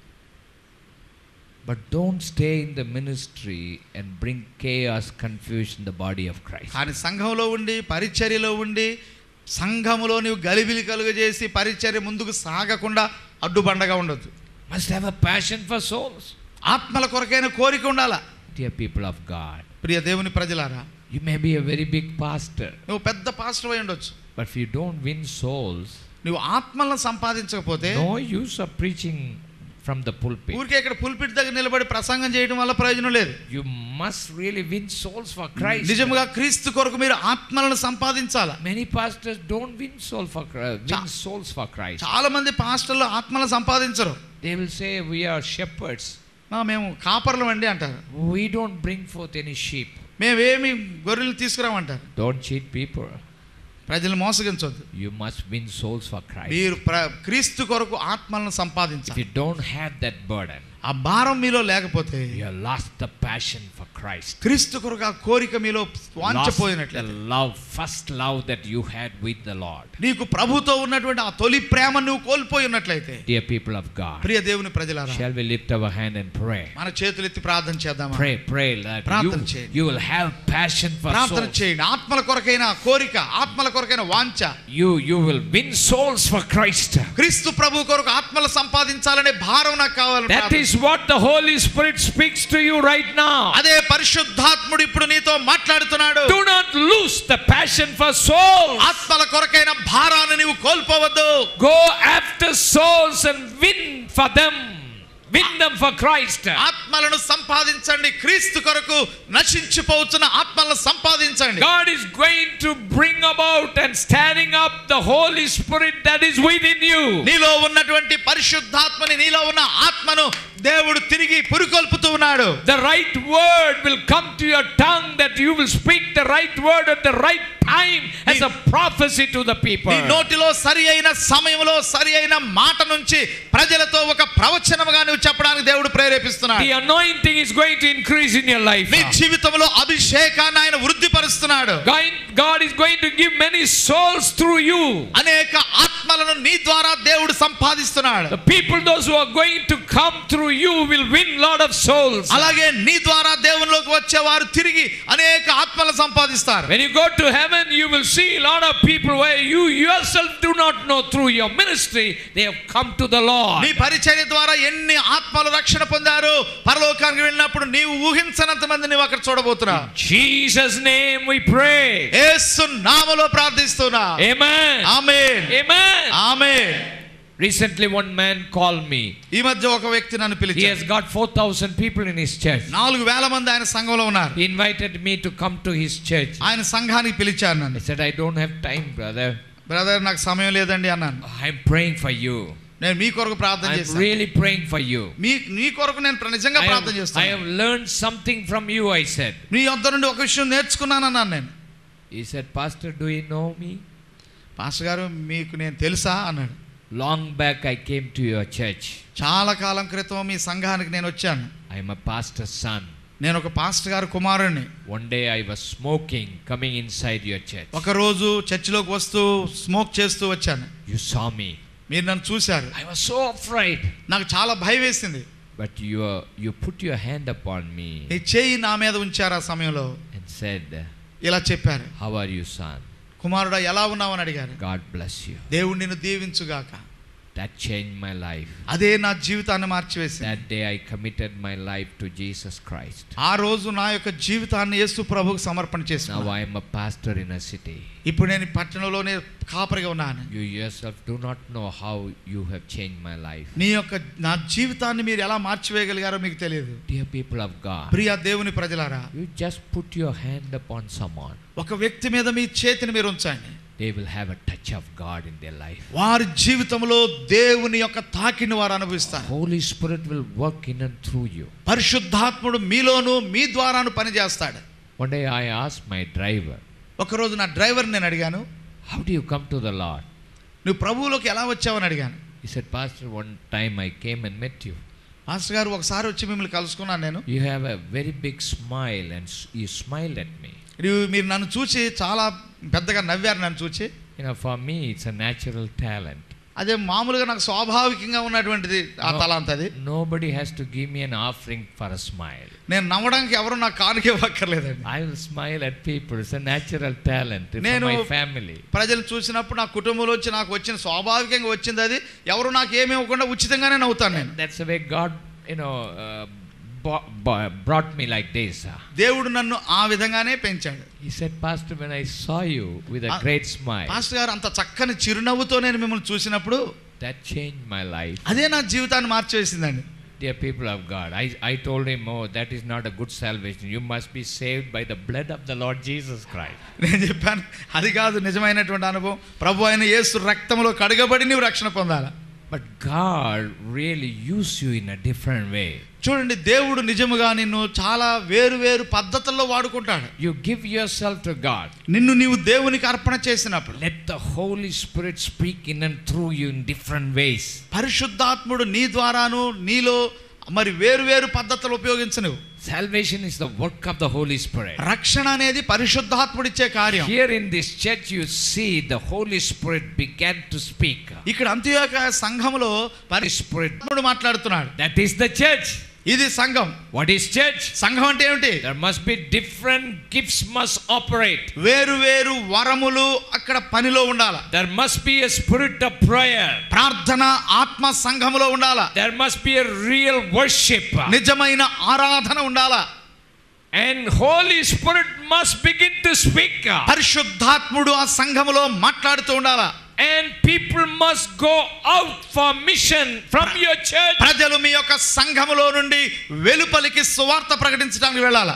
But don't stay in the ministry and bring chaos, confusion in the body of Christ. కానీ సంఘంలో ఉండి పరిచర్యలో ఉండి సంఘములో నీవు గలిబిలి కలుగజేసి పరిచర్య ముందుకు సాగకుండా అడ్డుబండగా ఉండొద్దు Must have a passion for souls. ఆత్మల కొరకైన కోరిక ఉండాలా Dear people of God, ప్రియ దేవుని ప్రజలారా you may be a very big pastor, నువ్వు పెద్ద పాస్టర్ అయి ఉండొచ్చు but if you don't win souls, నువ్వు ఆత్మలను సంపాదించకపోతే no use of preaching from the pulpit. ఊరికే ఇక్కడ పుల్పిట్ దగ్గర నిలబడి ప్రసంగం చేయడం వల్ల ప్రయోజనం లేదు You must really win souls for Christ. నిజంగా క్రీస్తు కొరకు మీరు ఆత్మలను సంపాదించాలా Many pastors don't win soul for Christ, win Cha- souls for Christ. చాలా మంది పాస్టర్లు ఆత్మలను సంపాదించరు They will say we are shepherds. "ఆ, మేము కాపర్లం అండి అంటారు We don't bring forth any sheep. మేమేమి గొర్రెలు తీసుకురామంటారు Don't cheat people. ప్రజలు మోసగించొద్దు You must win souls for Christ. మీరు ప్ర క్రీస్తు కొరకు ఆత్మలను If సంపాదించాలి you don't have that burden, ఆ భారం మీలో లేకపోతే you have lost the passion for Christ. క్రీస్తు కొరకు ఆ కోరిక మీలో Lost the వాంచపోయినట్లయితే love, first love that you had with the Lord. నీకు ప్రభుతో ఉన్నటువంటి ఆ తొలి ప్రేమ నువ్వు కోల్పోయి ఉన్నట్లయితే Dear people of God, ప్రియ దేవుని ప్రజలారా shall we lift our hand and pray? మన చేతులెత్తి ప్రార్థన చేద్దామా Pray, pray that you, ప్రార్థన చేయండి. you will have passion for ప్రార్థన souls. చేయండి ఆత్మల కొరకైన కోరిక ఆత్మల కొరకైన వాంఛ You, you will win souls for Christ. క్రీస్తు ప్రభు కొరకు ఆత్మలు సంపాదించాలనే భారం నాకు కావాలి That is what the Holy Spirit speaks to you right now. అదే పరిశుద్ధాత్ముడు ఇప్పుడు నీతో మాట్లాడుతున్నాడు Do not lose the passion for souls. ఆత్మల కొరకైన భారాన్ని నీవు కోల్పోవద్దు Go after souls and win for them. Win them for Christ. ఆత్మలను సంపాదించండి క్రీస్తు కొరకు నశించిపోతున్న ఆత్మలను సంపాదించండి God is going to bring about and standing up the Holy Spirit that is within you. నీలో ఉన్నటువంటి పరిశుద్ధాత్మని నీలో ఉన్న ఆత్మను దేవుడు తిరిగి పురికొల్పుతూ ఉన్నాడు The right word will come to your tongue that you will speak the right word at the right time as a prophecy to the people. నీ నోటిలో సరి అయిన సమయంలో సరి అయిన మాట నుంచి ప్రజలతో ఒక ప్రవచనముగా నువ్వు చెప్పడానికి దేవుడు ప్రేరేపిస్తున్నాడు The anointing is going to increase in your life. నీ జీవితంలో అభిషేకాన్ని ఆయన వృద్ధిపరుస్తున్నాడు God God is going to give many souls through you. అనేక ఆత్మలను నీ ద్వారా దేవుడు సంపాదిస్తున్నాడు The people, those who are going to come through you, will win lot of souls. అలాగే నీ ద్వారా దేవునిలోకి వచ్చేవారు తిరిగి అనేక ఆత్మలు సంపాదిస్తారు When you go to heaven, you will see a lot of people where you yourself do not know through your ministry, they have come to the Lord. నీ పరిచర్య ద్వారా ఎన్ని ఆత్మలు రక్షణ పొందారు పరలోకానికి వెళ్ళినప్పుడు నీవు ఊహించనంత మంది నీవు అక్కడ చూడబోతున్నావు Jesus' name we pray. యేసు నామలో ప్రార్థిస్తున్నా Amen. ఆమేన్ Amen. ఆమేన్ Recently, one man called me. ఈ మధ్య ఒక వ్యక్తి నన్ను He పిలిచాడు has got 4,000 people in his church. నాలుగు వేల మంది ఆయన సంఘంలో ఉన్నారు He invited me to come to his church. ఆయన సంఘానికి పిలిచారు I నన్ను said, I don't have time, brother. Brother నాకు సమయం లేదండి అన్నాను I'm praying for you. నేను మీ కొరకు ప్రార్థన I'm చేస్తాను really praying for you. మీ నీ కొరకు నేను ప్ర- నిజంగా I ప్రార్థన have, I చేస్తాను have learned something from you, I said. మీ వద్ద నుండి ఒక విషయం నేర్చుకున్నాను అన్నాను నేను He said, Pastor, do you know me? Pastor గారు మీకు నేను తెలుసా అన్నాడు Long back I came to your church. చాలా కాలం క్రితం మీ సంఘానికి నేను వచ్చాను I'm a pastor's son. నేను ఒక పాస్టర్ గారు కుమారుణ్ణి One day I was smoking coming inside your church. ఒక రోజు చర్చిలోకి వస్తూ స్మోక్ చేస్తూ వచ్చాను You saw me. మీరు నన్ను చూశారు I was so afraid. నాకు చాలా భయం వేసింది But you, uh, you put your hand upon me నీ చేయి నా మీద ఉంచారు ఆ సమయంలో and said, ఇలా చెప్పారు How are you, son? కుమారుడా ఎలా ఉన్నావని అడిగారు God bless you. దేవుడు నిన్ను దీవించుగాక That changed my life. అదే నా జీవితాన్ని మార్చివేసింది That day I committed my life to Jesus Christ. ఆ రోజు నా యొక్క జీవితాన్ని యేసు ప్రభువుకు సమర్పణ Now చేసిన I am a pastor in a city. ఇప్పుడు నేను ఈ పట్టణంలోనే కాపరిగా ఉన్నాను You yourself do not know how you have changed my life. నీ యొక్క నా జీవితాన్ని మీరు ఎలా మార్చివేయగలిగారో మీకు తెలియదు Dear people of God, ప్రియ దేవుని ప్రజలారా you just put your hand upon someone. ఒక వ్యక్తి మీద మీ చేతిని మీరు ఉంచండి They will have a touch of God in their life. వారి జీవితంలో దేవుని యొక్క తాకిని వారు అనుభవిస్తారు Holy Spirit will work in and through you. పరిశుద్ధాత్ముడు మీలోను మీ ద్వారాను పనిచేస్తాడు One day I asked my driver, ఒకరోజు నా డ్రైవర్ నేను అడిగాను How do you come to the Lord? నువ్వు ప్రభువులోకి ఎలా వచ్చావని అడిగాను He said, Pastor, one time I came and met you. Master గారు ఒకసారి వచ్చి మిమ్మల్ని కలుసుకున్నాను నేను You have a very big smile and s- you smiled at me. మీరు మీరు నన్ను చూసి చాలా పెద్దగా నవ్వారు నన్ను చూసి You know, for me, it's a natural talent. అదే మామూలుగా నాకు స్వాభావికంగా ఉన్నటువంటిది ఆ No. తలాంత అది Nobody has to give me an offering for a smile. నేను నవ్వడానికి ఎవరు నాకు కానుక ఇవ్వక్కర్లేదండి I will smile at people. It's a natural talent for నేను- my family. ప్రజలు చూసినప్పుడు నా కుటుంబంలో వచ్చి నాకు వచ్చిన స్వాభావికంగా వచ్చింది అది ఎవరు నాకు ఏమి ఇవ్వకుండా ఉచితంగానే నవ్వుతాను నేను That's the way God, you know, uh, bo- bo- brought me like this. దేవుడు నన్ను ఆ విధంగానే పెంచాడు He said, Pastor, when I saw you with a Ah, great smile, pastor గారు అంత చక్కని చిరునవ్వుతో నేను మిమ్మల్ని చూసినప్పుడు that changed my life. అదే నా జీవితాన్ని మార్చివేసిందండి Dear people of God, I, I told him, Oh, that is not a good salvation. You must be saved by the blood of the Lord Jesus Christ. నేను చెప్పాను అది కాదు నిజమైనటువంటి అనుభవం ప్రభు అయిన యేసు రక్తంలో కడగబడి నీవు రక్షణ పొందాలా But God really used you in a different way. చూడండి దేవుడు నిజముగా నిన్ను చాలా వేరు వేరు పద్ధతుల్లో వాడుకుంటాడు You give yourself to God. నిన్ను నీవు దేవునికి అర్పణ చేసినప్పుడు Let the Holy Spirit speak in and through you in different ways. పరిశుద్ధాత్ముడు నీ ద్వారాను నీలో మరి వేరు వేరు పద్ధతులు ఉపయోగించను Salvation is the work of the Holy Spirit. రక్షణ అనేది పరిశుద్ధాత్ముడిచ్చే కార్యం Here in this church, you see the Holy Spirit began to speak. ఇక్కడ అంత్యోక సంఘములో Holy Spirit, పరిశుద్ధుడు మాట్లాడుతున్నాడు that is the church. ఇది సంఘం What is church? సంఘం అంటే ఏమిటి There must be different gifts must operate. వేరు వేరు వరములు అక్కడ పనిలో ఉండాల There must be a spirit of prayer. ప్రార్థన ఆత్మ సంఘములో ఉండాల There must be a real worship. నిజమైన ఆరాధన ఉండాలా And Holy Spirit must begin to speak. పరిశుద్ధాత్ముడు ఆ సంఘములో మాట్లాడుతూ ఉండాలా And people must go out for mission from your church. ప్రజలు మీ యొక్క సంఘములో నుండి వెలుపలికి సువార్త ప్రకటించడానికి వెళ్ళాలా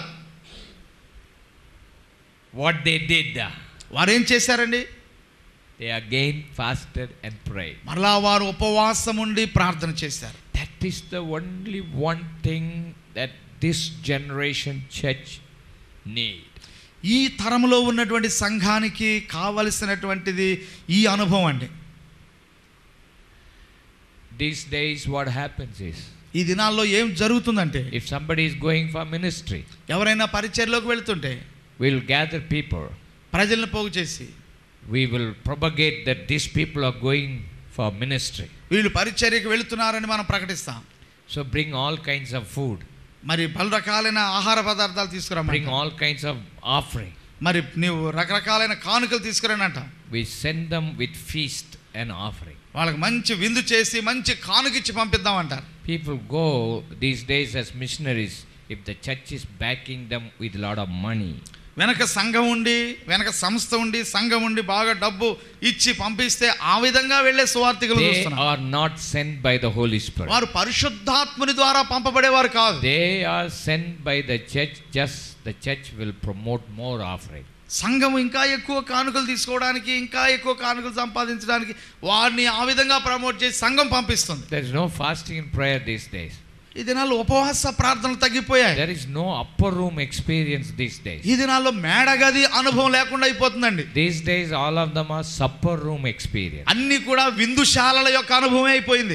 What they did, వారు ఏం చేశారండి they again fasted and prayed. మరలా వారు ఉపవాసం ఉండి ప్రార్థన చేశారు That is the only one thing that this generation church need. ఈ తరంలో ఉన్నటువంటి సంఘానికి కావలసినటువంటిది ఈ అనుభవం అండి These days, what happens is, ఈ దినాల్లో ఏం జరుగుతుందంటే if somebody is going for ministry, ఎవరైనా పరిచర్లోకి వెళ్తుంటే we'll gather people. ప్రజల్ని పోగు చేసి We will propagate that these people are going for ministry. వీళ్ళు పరిచర్యకు వెళుతున్నారని మనం ప్రకటిస్తాం So bring all kinds of food, మరి పలు రకాలైన ఆహార పదార్థాలు bring తీసుకురమ్మంటాం all kinds of offering. మరి నీవు రకరకాలైన కానుకలు తీసుకురని అంటాం We send them with feast and offering. వాళ్ళకి మంచి విందు చేసి మంచి కానుకిచ్చి పంపిద్దాం అంటారు People go these days as missionaries if the church is backing them with a lot of money. వెనక సంఘం ఉండి వెనక సంస్థ ఉండి సంఘం ఉండి బాగా డబ్బు ఇచ్చి పంపిస్తే ఆ విధంగా వెళ్ళే సువార్థికులు They చూస్తున్నాం are not sent by the Holy Spirit. వారు పరిశుద్ధాత్ముని ద్వారా పంపబడేవారు కాదు They are sent by the church, just the church will promote more offering. సంఘం ఇంకా ఎక్కువ కానుకలు తీసుకోవడానికి ఇంకా ఎక్కువ కానుకలు సంపాదించడానికి వారిని ఆ విధంగా ప్రమోట్ చేసి సంఘం పంపిస్తుంది There is no fasting and prayer these days. ఈ దినాల్లో ఉపవాస ప్రార్థనలు తగ్గిపోయాయి There is no upper room experience these days. ఈ దినాల్లో మేడగది అనుభవం లేకుండా అయిపోతుందండి These days, all of them are supper room experience. అన్ని కూడా విందుశాలల యొక్క అనుభవమే అయిపోయింది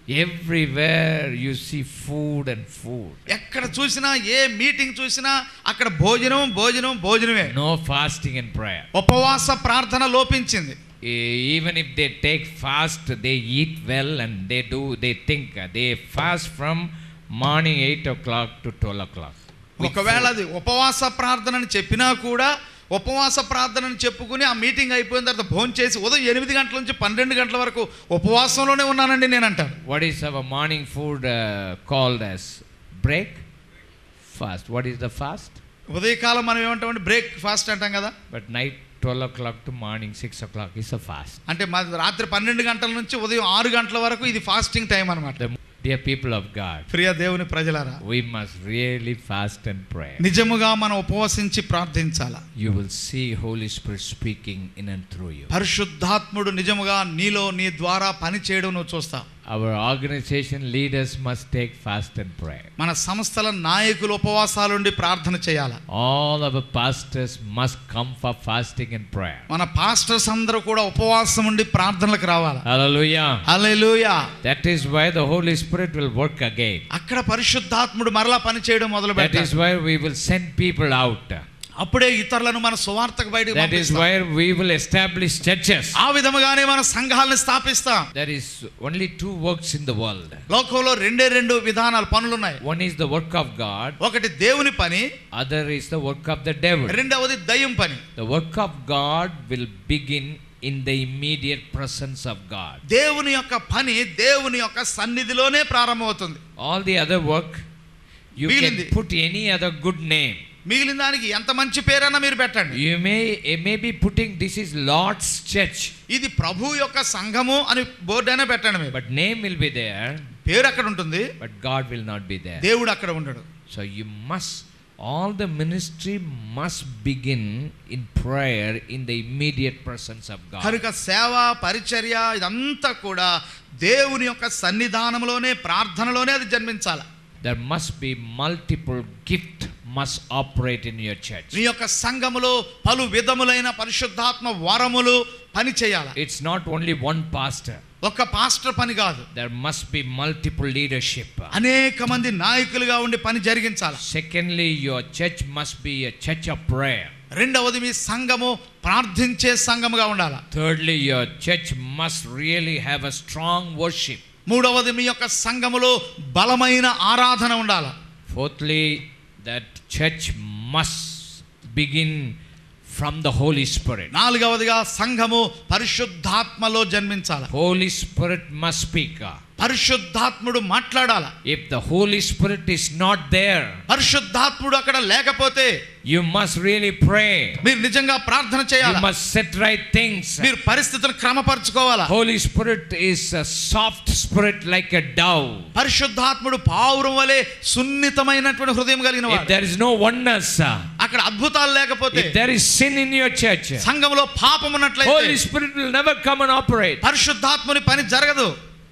Everywhere you see food and food. ఎక్కడ చూసినా ఏ మీటింగ్ చూసినా అక్కడ భోజనం భోజనం భోజనమే No fasting and prayer. ఉపవాస ప్రార్థన లోపించింది E- Even if they take fast, they eat well and they do, they think uh, they fast from morning 8 o'clock to 12 o'clock. with ఒకవేళ food. అది ఉపవాస ప్రార్థనని చెప్పినా కూడా ఉపవాస ప్రార్థనని చెప్పుకుని ఆ మీటింగ్ అయిపోయిన తర్వాత భోజనం చేసి ఉదయం ఎనిమిది గంటల నుంచి పన్నెండు గంటల వరకు ఉపవాసంలోనే ఉన్నానండి నేను అంటాను What is our morning food uh, called as? Break? Fast. What is the fast? ఉదయకాలం మనం ఏమంటామంటే బ్రేక్ ఫాస్ట్ అంటాం కదా But night 12 o'clock to morning 6 o'clock is a fast. అంటే మా రాత్రి పన్నెండు గంటల నుంచి ఉదయం ఆరు గంటల వరకు ఇది ఫాస్టింగ్ టైం అనమాట The dear people of God, ప్రియ దేవుని ప్రజలారా we must really fast and pray. నిజముగా మనం ఉపవసించి ప్రార్థించాల You will see Holy Spirit speaking in and through you. పరిశుద్ధాత్ముడు నిజముగా నీలో నీ ద్వారా పని చేయడం నువ్వు చూస్తావు Our organization leaders must take fast and pray. మన సంస్థల నాయకులు ఉపవాసాలుండి ప్రార్థన చేయాల All our pastors must come for fasting and prayer. మన పాస్టర్స్ అందరూ కూడా ఉపవాసం ఉండి ప్రార్థనలకు రావాల Hallelujah. Hallelujah That is why the Holy Spirit will work again. అక్కడ పరిశుద్ధాత్ముడు మరలా పని చేయడం మొదలు That పెడతాడు is why we will send people out. అప్పుడే ఇతరులను మన సువార్తకు బయటకు That is పంపిస్తాం. why we will establish churches. ఆ విధముగానే మన సంఘాలను స్థాపిస్తాం There is only two works in the world. లోకంలో రెండే రెండు విధానాలు పనులు ఉన్నాయి One is the work of God, ఒకటి దేవుని పని other is the work of the devil. రెండవది దయ్యం పని The work of God will begin in the immediate presence of God. దేవుని యొక్క పని దేవుని యొక్క సన్నిధిలోనే ప్రారంభమవుతుంది All the other work, you మిగిలింది. can put any other good name. మిగిలిన దానికి ఎంత మంచి పేరైనా మీరు పెట్టండి You may, you may be putting this is Lord's church, ఇది ప్రభు యొక్క సంఘము అని బోర్డు అయినా పెట్టండి మీరు but name will be there, పేరు అక్కడ ఉంటుంది but God will not be there. దేవుడు అక్కడ ఉండడు So you must, all the ministry must begin in prayer in the immediate presence of God. కనుక సేవ పరిచర్య ఇదంతా కూడా దేవుని యొక్క సన్నిధానంలోనే ప్రార్థనలోనే అది జన్మించాలి There must be multiple gift must operate in your church. నీ యొక్క సంఘములో పలు విధములైన పరిశుద్ధాత్మ వరములు పని చేయాలి It's not only one pastor. ఒక్క పాస్టర్ పని కాదు There must be multiple leadership. అనేక మంది నాయకులుగా ఉండి పని జరిగించాలి Secondly, your church must be a church of prayer. రెండవది మీ సంఘము ప్రార్థించే సంఘముగా ఉండాలి Thirdly, your church must really have a strong worship. మూడవది మీ యొక్క సంఘములో బలమైన ఆరాధన ఉండాలి Fourthly, that church must begin from the Holy Spirit. నాలుగవదిగా సంఘము పరిశుద్ధాత్మలో జన్మించాలి Holy Spirit must speak. పరిశుద్ధాత్ముడు మాట్లాడాల If the Holy Spirit is not there, పరిశుద్ధాత్ముడు అక్కడ లేకపోతే you must really pray. మీరు నిజంగా ప్రార్థన You చేయాలి must set right things. మీరు పరిస్థితులను క్రమపరచుకోవాలా Holy Spirit is a soft spirit like a dove. పరిశుద్ధాత్ముడు పావురం వలె సున్నితమైనటువంటి హృదయం కలిగిన If వాడు there is no oneness, uh, అక్కడ అద్భుతాలు లేకపోతే if there is sin in your church, సంఘంలో పాపం ఉన్నట్లయితే Holy Spirit will never come and operate. పరిశుద్ధాత్ముని పని జరగదు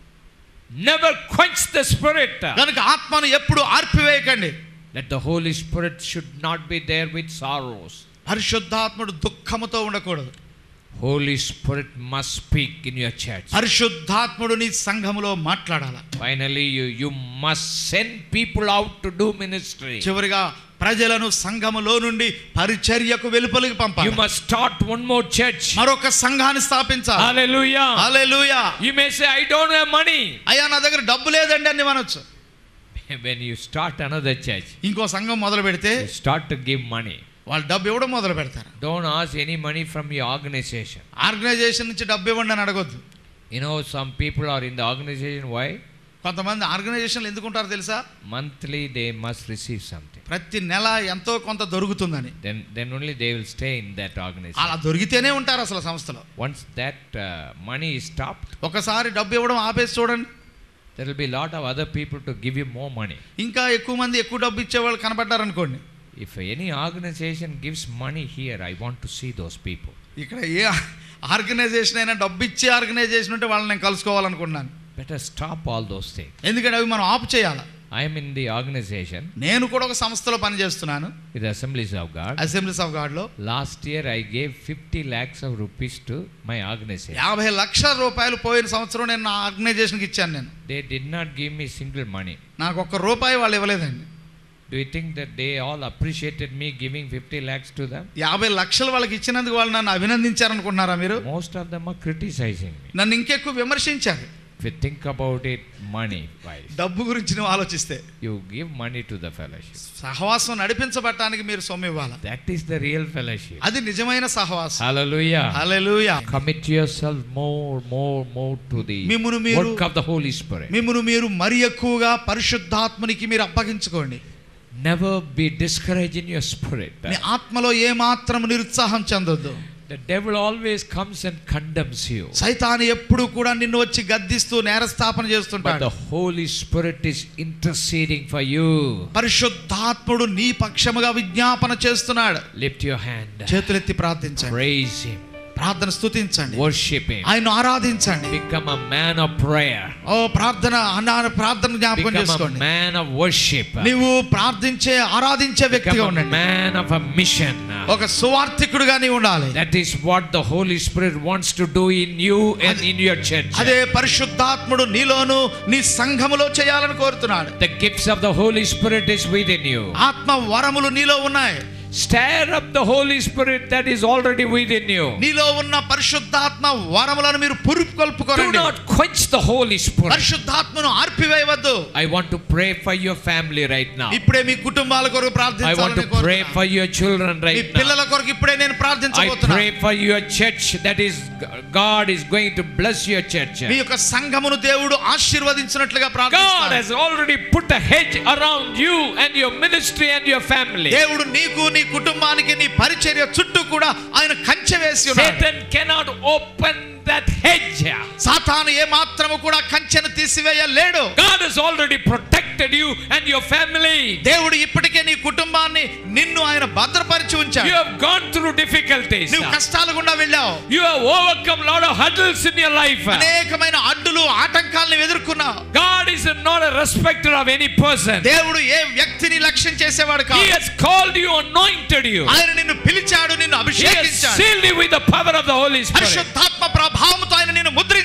Never quench the Spirit. కనుక ఆత్మను ఎప్పుడు ఆర్పివేయకండి That the Holy Spirit should not be there with sorrows. పరిశుద్ధాత్ముడు దుఃఖముతో ఉండకూడదు Holy Spirit must speak in your church. పరిశుద్ధాత్ముడు నీ సంఘములో మాట్లాడాల Finally, you, you must send people out to do ministry. చివరిగా ప్రజలను సంఘములో నుండి పరిచర్యకు వెలుపలికి You పంపాలి must start one more church. మరొక సంఘాన్ని స్థాపించాలి Hallelujah. Hallelujah You may say, I don't have money. అయ్యా నా దగ్గర డబ్బు లేదండి అని మనొచ్చు When you start another church, ఇంకో సంఘం మొదలు పెడితే you start to give money. వాళ్ళు డబ్బు ఇవ్వడం మొదలు పెడతారు Don't ask any money from your organization. Organisation నుంచి డబ్బు ఇవ్వండి అని అడగొద్దు You know, some people are in the organization. Why? కొంతమంది ఆర్గనైజేషన్లు ఎందుకుంటారో తెలుసా Monthly they must receive something. ప్రతి నెల ఎంతో కొంత దొరుకుతుందని Then, then only they will stay in that organization. అలా దొరికితేనే ఉంటారు అసలు సంస్థలో Once that uh, money is stopped, ఒకసారి డబ్బు ఇవ్వడం ఆపేసి చూడండి there will be a lot of other people to give you more money. ఇంకా ఎక్కువ మంది ఎక్కువ డబ్బు ఇచ్చేవాళ్ళు కనపడ్డారనుకోండి If any organization gives money here, I want to see those people. ఇక్కడ ఏ ఆర్గనైజేషన్ అయినా డబ్బు ఇచ్చే ఆర్గనైజేషన్ ఉంటే వాళ్ళని నేను కలుసుకోవాలనుకున్నాను Better stop all those things. ఎందుకంటే అవి మనం ఆపు చేయాలి I am in the organization నేను కూడా ఒక సంస్థలో పనిచేస్తున్నాను with the Assemblies of God. Assemblies of గాడ్లో Last year I gave 50 lakhs of rupees to my organization. యాభై లక్షల రూపాయలు పోయిన సంవత్సరం నేను నా ఆర్గనైజేషన్కి ఇచ్చాను నేను They did not give me single money. నాకు ఒక్క రూపాయి వాళ్ళు ఇవ్వలేదండి Do you think that they all appreciated me giving 50 lakhs to them? యాభై లక్షలు వాళ్ళకి ఇచ్చినందుకు వాళ్ళు నన్ను అభినందించారనుకుంటున్నారా మీరు Most of them are criticizing me. నన్ను ఇంకెక్కువ విమర్శించారు If you think about it money wise, డబ్బు గురించి నువ్వు ఆలోచిస్తే you give money to the fellowship. సహవాసం నడిపించబడటానికి మీరు సొమ్ము ఇవ్వాలి That is the real fellowship. అది నిజమైన సహవాసం Hallelujah. Hallelujah Commit yourself more, more, more to the మిమ్మును మీరు- work of the Holy Spirit. మిమ్మల్ని మీరు మరి ఎక్కువగా పరిశుద్ధాత్మునికి మీరు అప్పగించుకోండి Never be discouraged in your spirit. మీ ఆత్మలో ఏ మాత్రం నిరుత్సాహం చెందొద్దు The devil always comes and condemns you. సైతాను ఎప్పుడు కూడా నిన్ను వచ్చి గద్దిస్తూ నేరస్థాపన But చేస్తుంటాడు the Holy Spirit is interceding for you. పరిశుద్ధాత్ముడు నీ పక్షముగా విజ్ఞాపన చేస్తున్నాడు Lift your hand. చేతులెత్తి ప్రార్థించండి Praise Him. ప్రార్థన స్తుతించండి Worship Him. ఆయన ఆరాధించండి Become a man of prayer. ఓ ప్రార్థన అన్న ప్రార్థన జ్ఞాపకం Become a చేసుకోండి man of worship. నీవు ప్రార్థించే ఆరాధించే వ్యక్తిగా Become a ఉండండి man of a mission. ఒక సువార్థికుడుగా నీవు ఉండాలి That is what the Holy Spirit wants to do in you and in your church. అదే పరిశుద్ధాత్ముడు నీలోను నీ సంఘములో చేయాలని కోరుతున్నాడు The gifts of the Holy Spirit is within you. ఆత్మ వరములు నీలో ఉన్నాయి Stir up the Holy Spirit that is already within you. నీలో ఉన్న పరిశుద్ధాత్మ వరములను మీరు Do పురుకొల్పుకోరండి not quench the Holy Spirit. పరిశుద్ధాత్మను ఆర్పివేయవద్దు I want to pray for your family right now. ఇప్పుడే మీ కుటుంబాల కొరకు I want to ప్రార్థించాలని pray కోరుతున్నాను. for your children me right now. పిల్లల కొరకు ఇప్పుడే నేను I ప్రార్థించబోతున్నాను pray for your church that is God is going to bless your church. మీ యొక్క సంఘమును దేవుడు ఆశీర్వదించినట్లుగా God ప్రార్థిస్తాను has already put a hedge around you and your ministry and your family. దేవుడు నీకు నీ కుటుంబానికి నీ పరిచర్య చుట్టూ కూడా ఆయన కంచె వేసి ఉన్నాడు Satan cannot open that hedge. సాతాను ఏ మాత్రము కూడా కంచెను తీసివేయలేడు God has already protected you and your family. దేవుడు ఇప్పటికే నీ కుటుంబాన్ని నిన్ను ఆయన భద్రపరిచి You ఉంచాడు have gone through difficulties. నువ్వు కష్టాల గుండా వెళ్ళావు You have overcome a lot of hurdles in your life. అనేకమైన అడ్డులు ఆటంకాలను ఎదుర్కొన్నావు God is not a respecter of any person. దేవుడు ఏ వ్యక్తిని లక్ష్యం చేసేవాడు He కాదు has called you, anointed you. ఆయన నిన్ను పిలిచాడు నిన్ను He has అభిషేకించాడు sealed you with the power of the Holy Spirit. పరిశుద్ధాత్మ ప్రభావంతో ఆయన నిన్ను ముద్రించాడు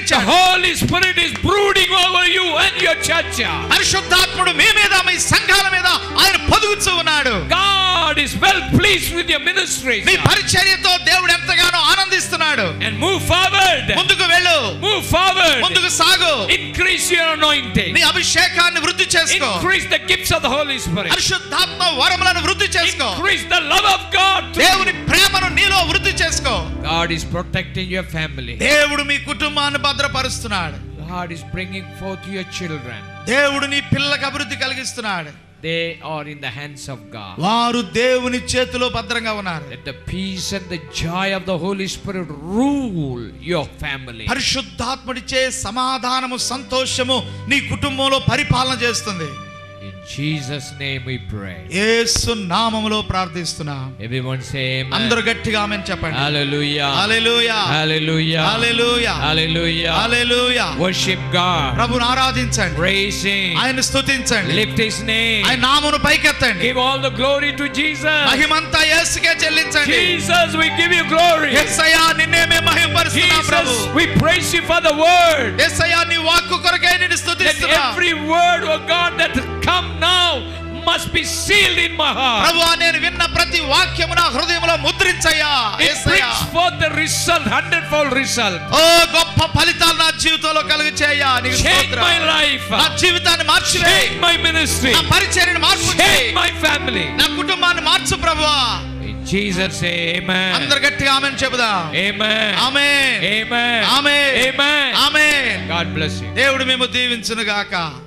ఇచ్చాడు Holy Spirit is brooding over you and your church. పరిశుద్ధాత్ముడు మీ మీద మీ సంఘాల మీద ఆయన పొదుగుతూ ఉన్నాడు God is well pleased with your ministry. నీ పరిచర్యతో దేవుడు ఎంతగానో ఆనందిస్తున్నాడు And move forward. ముందుకు వెళ్ళు Move forward. ముందుకు సాగు Increase your anointing. నీ అభిషేకాన్ని వృద్ధి చేసుకో Increase the gifts of the Holy Spirit. పరిశుద్ధాత్మ వరములను వృద్ధి చేసుకో Increase the love of God. to దేవుని ప్రేమను నీలో వృద్ధి చేసుకో God is protecting your family. దేవుడు మీ కుటుంబాన్ని భద్రపరుస్తున్నాడు God is bringing forth your children. దేవుడు నీ పిల్లలకు అభివృద్ధి కలిగిస్తున్నాడు They are in the hands of God. వారు దేవుని చేతిలో భద్రంగా ఉన్నారు Let the peace and the joy of the Holy Spirit rule your family. పరిశుద్ధాత్ముడిచే సమాధానము సంతోషము నీ కుటుంబంలో పరిపాలన చేస్తుంది In Jesus' name we pray. యేసు నామములో ప్రార్థిస్తున్నాం Everyone say amen. అందరూ గట్టిగా ఆమెను చెప్పండి Hallelujah. హల్లెలూయా Hallelujah. హల్లెలూయా Hallelujah. హల్లెలూయా Worship God. ప్రభుని ఆరాధించండి Praise Him. ఆయన స్తుతించండి Lift His name. ఆయన నామును పైకెత్తండి Give all the glory to Jesus. మహిమంతా యేసుకే చెల్లించండి Jesus, we give you glory. యేసయ్యా నిన్నే మేము మహిమపరుస్తున్నాం ప్రభు Jesus, we praise you for the word. యేసయ్యా నీ వాక్కు కొరకై నిన్ను Let స్తుతిస్తున్నా every word, oh God, that come now must be sealed in my heart. ప్రభువా నేను విన్న ప్రతి వాక్యము నా హృదయంలో ముద్రించయ్యా It Yesayya brings forth the result, hundredfold result. ఓ గొప్ప ఫలితాలు నా జీవితంలో కలుగు చేయ్యా నీకు Change స్తోత్రం. my life. నా జీవితాన్ని మార్చివేయి Change my ministry. నా పరిచర్యను మార్పు చేయి Change my family. నా కుటుంబాన్ని మార్చు ప్రభువా In Jesus' name, amen. అందరు గట్టిగా ఆమెను చెబుదాం Amen. ఆమె Amen. ఆమె Amen. ఆమె God bless you. దేవుడు మేము దీవించును గాక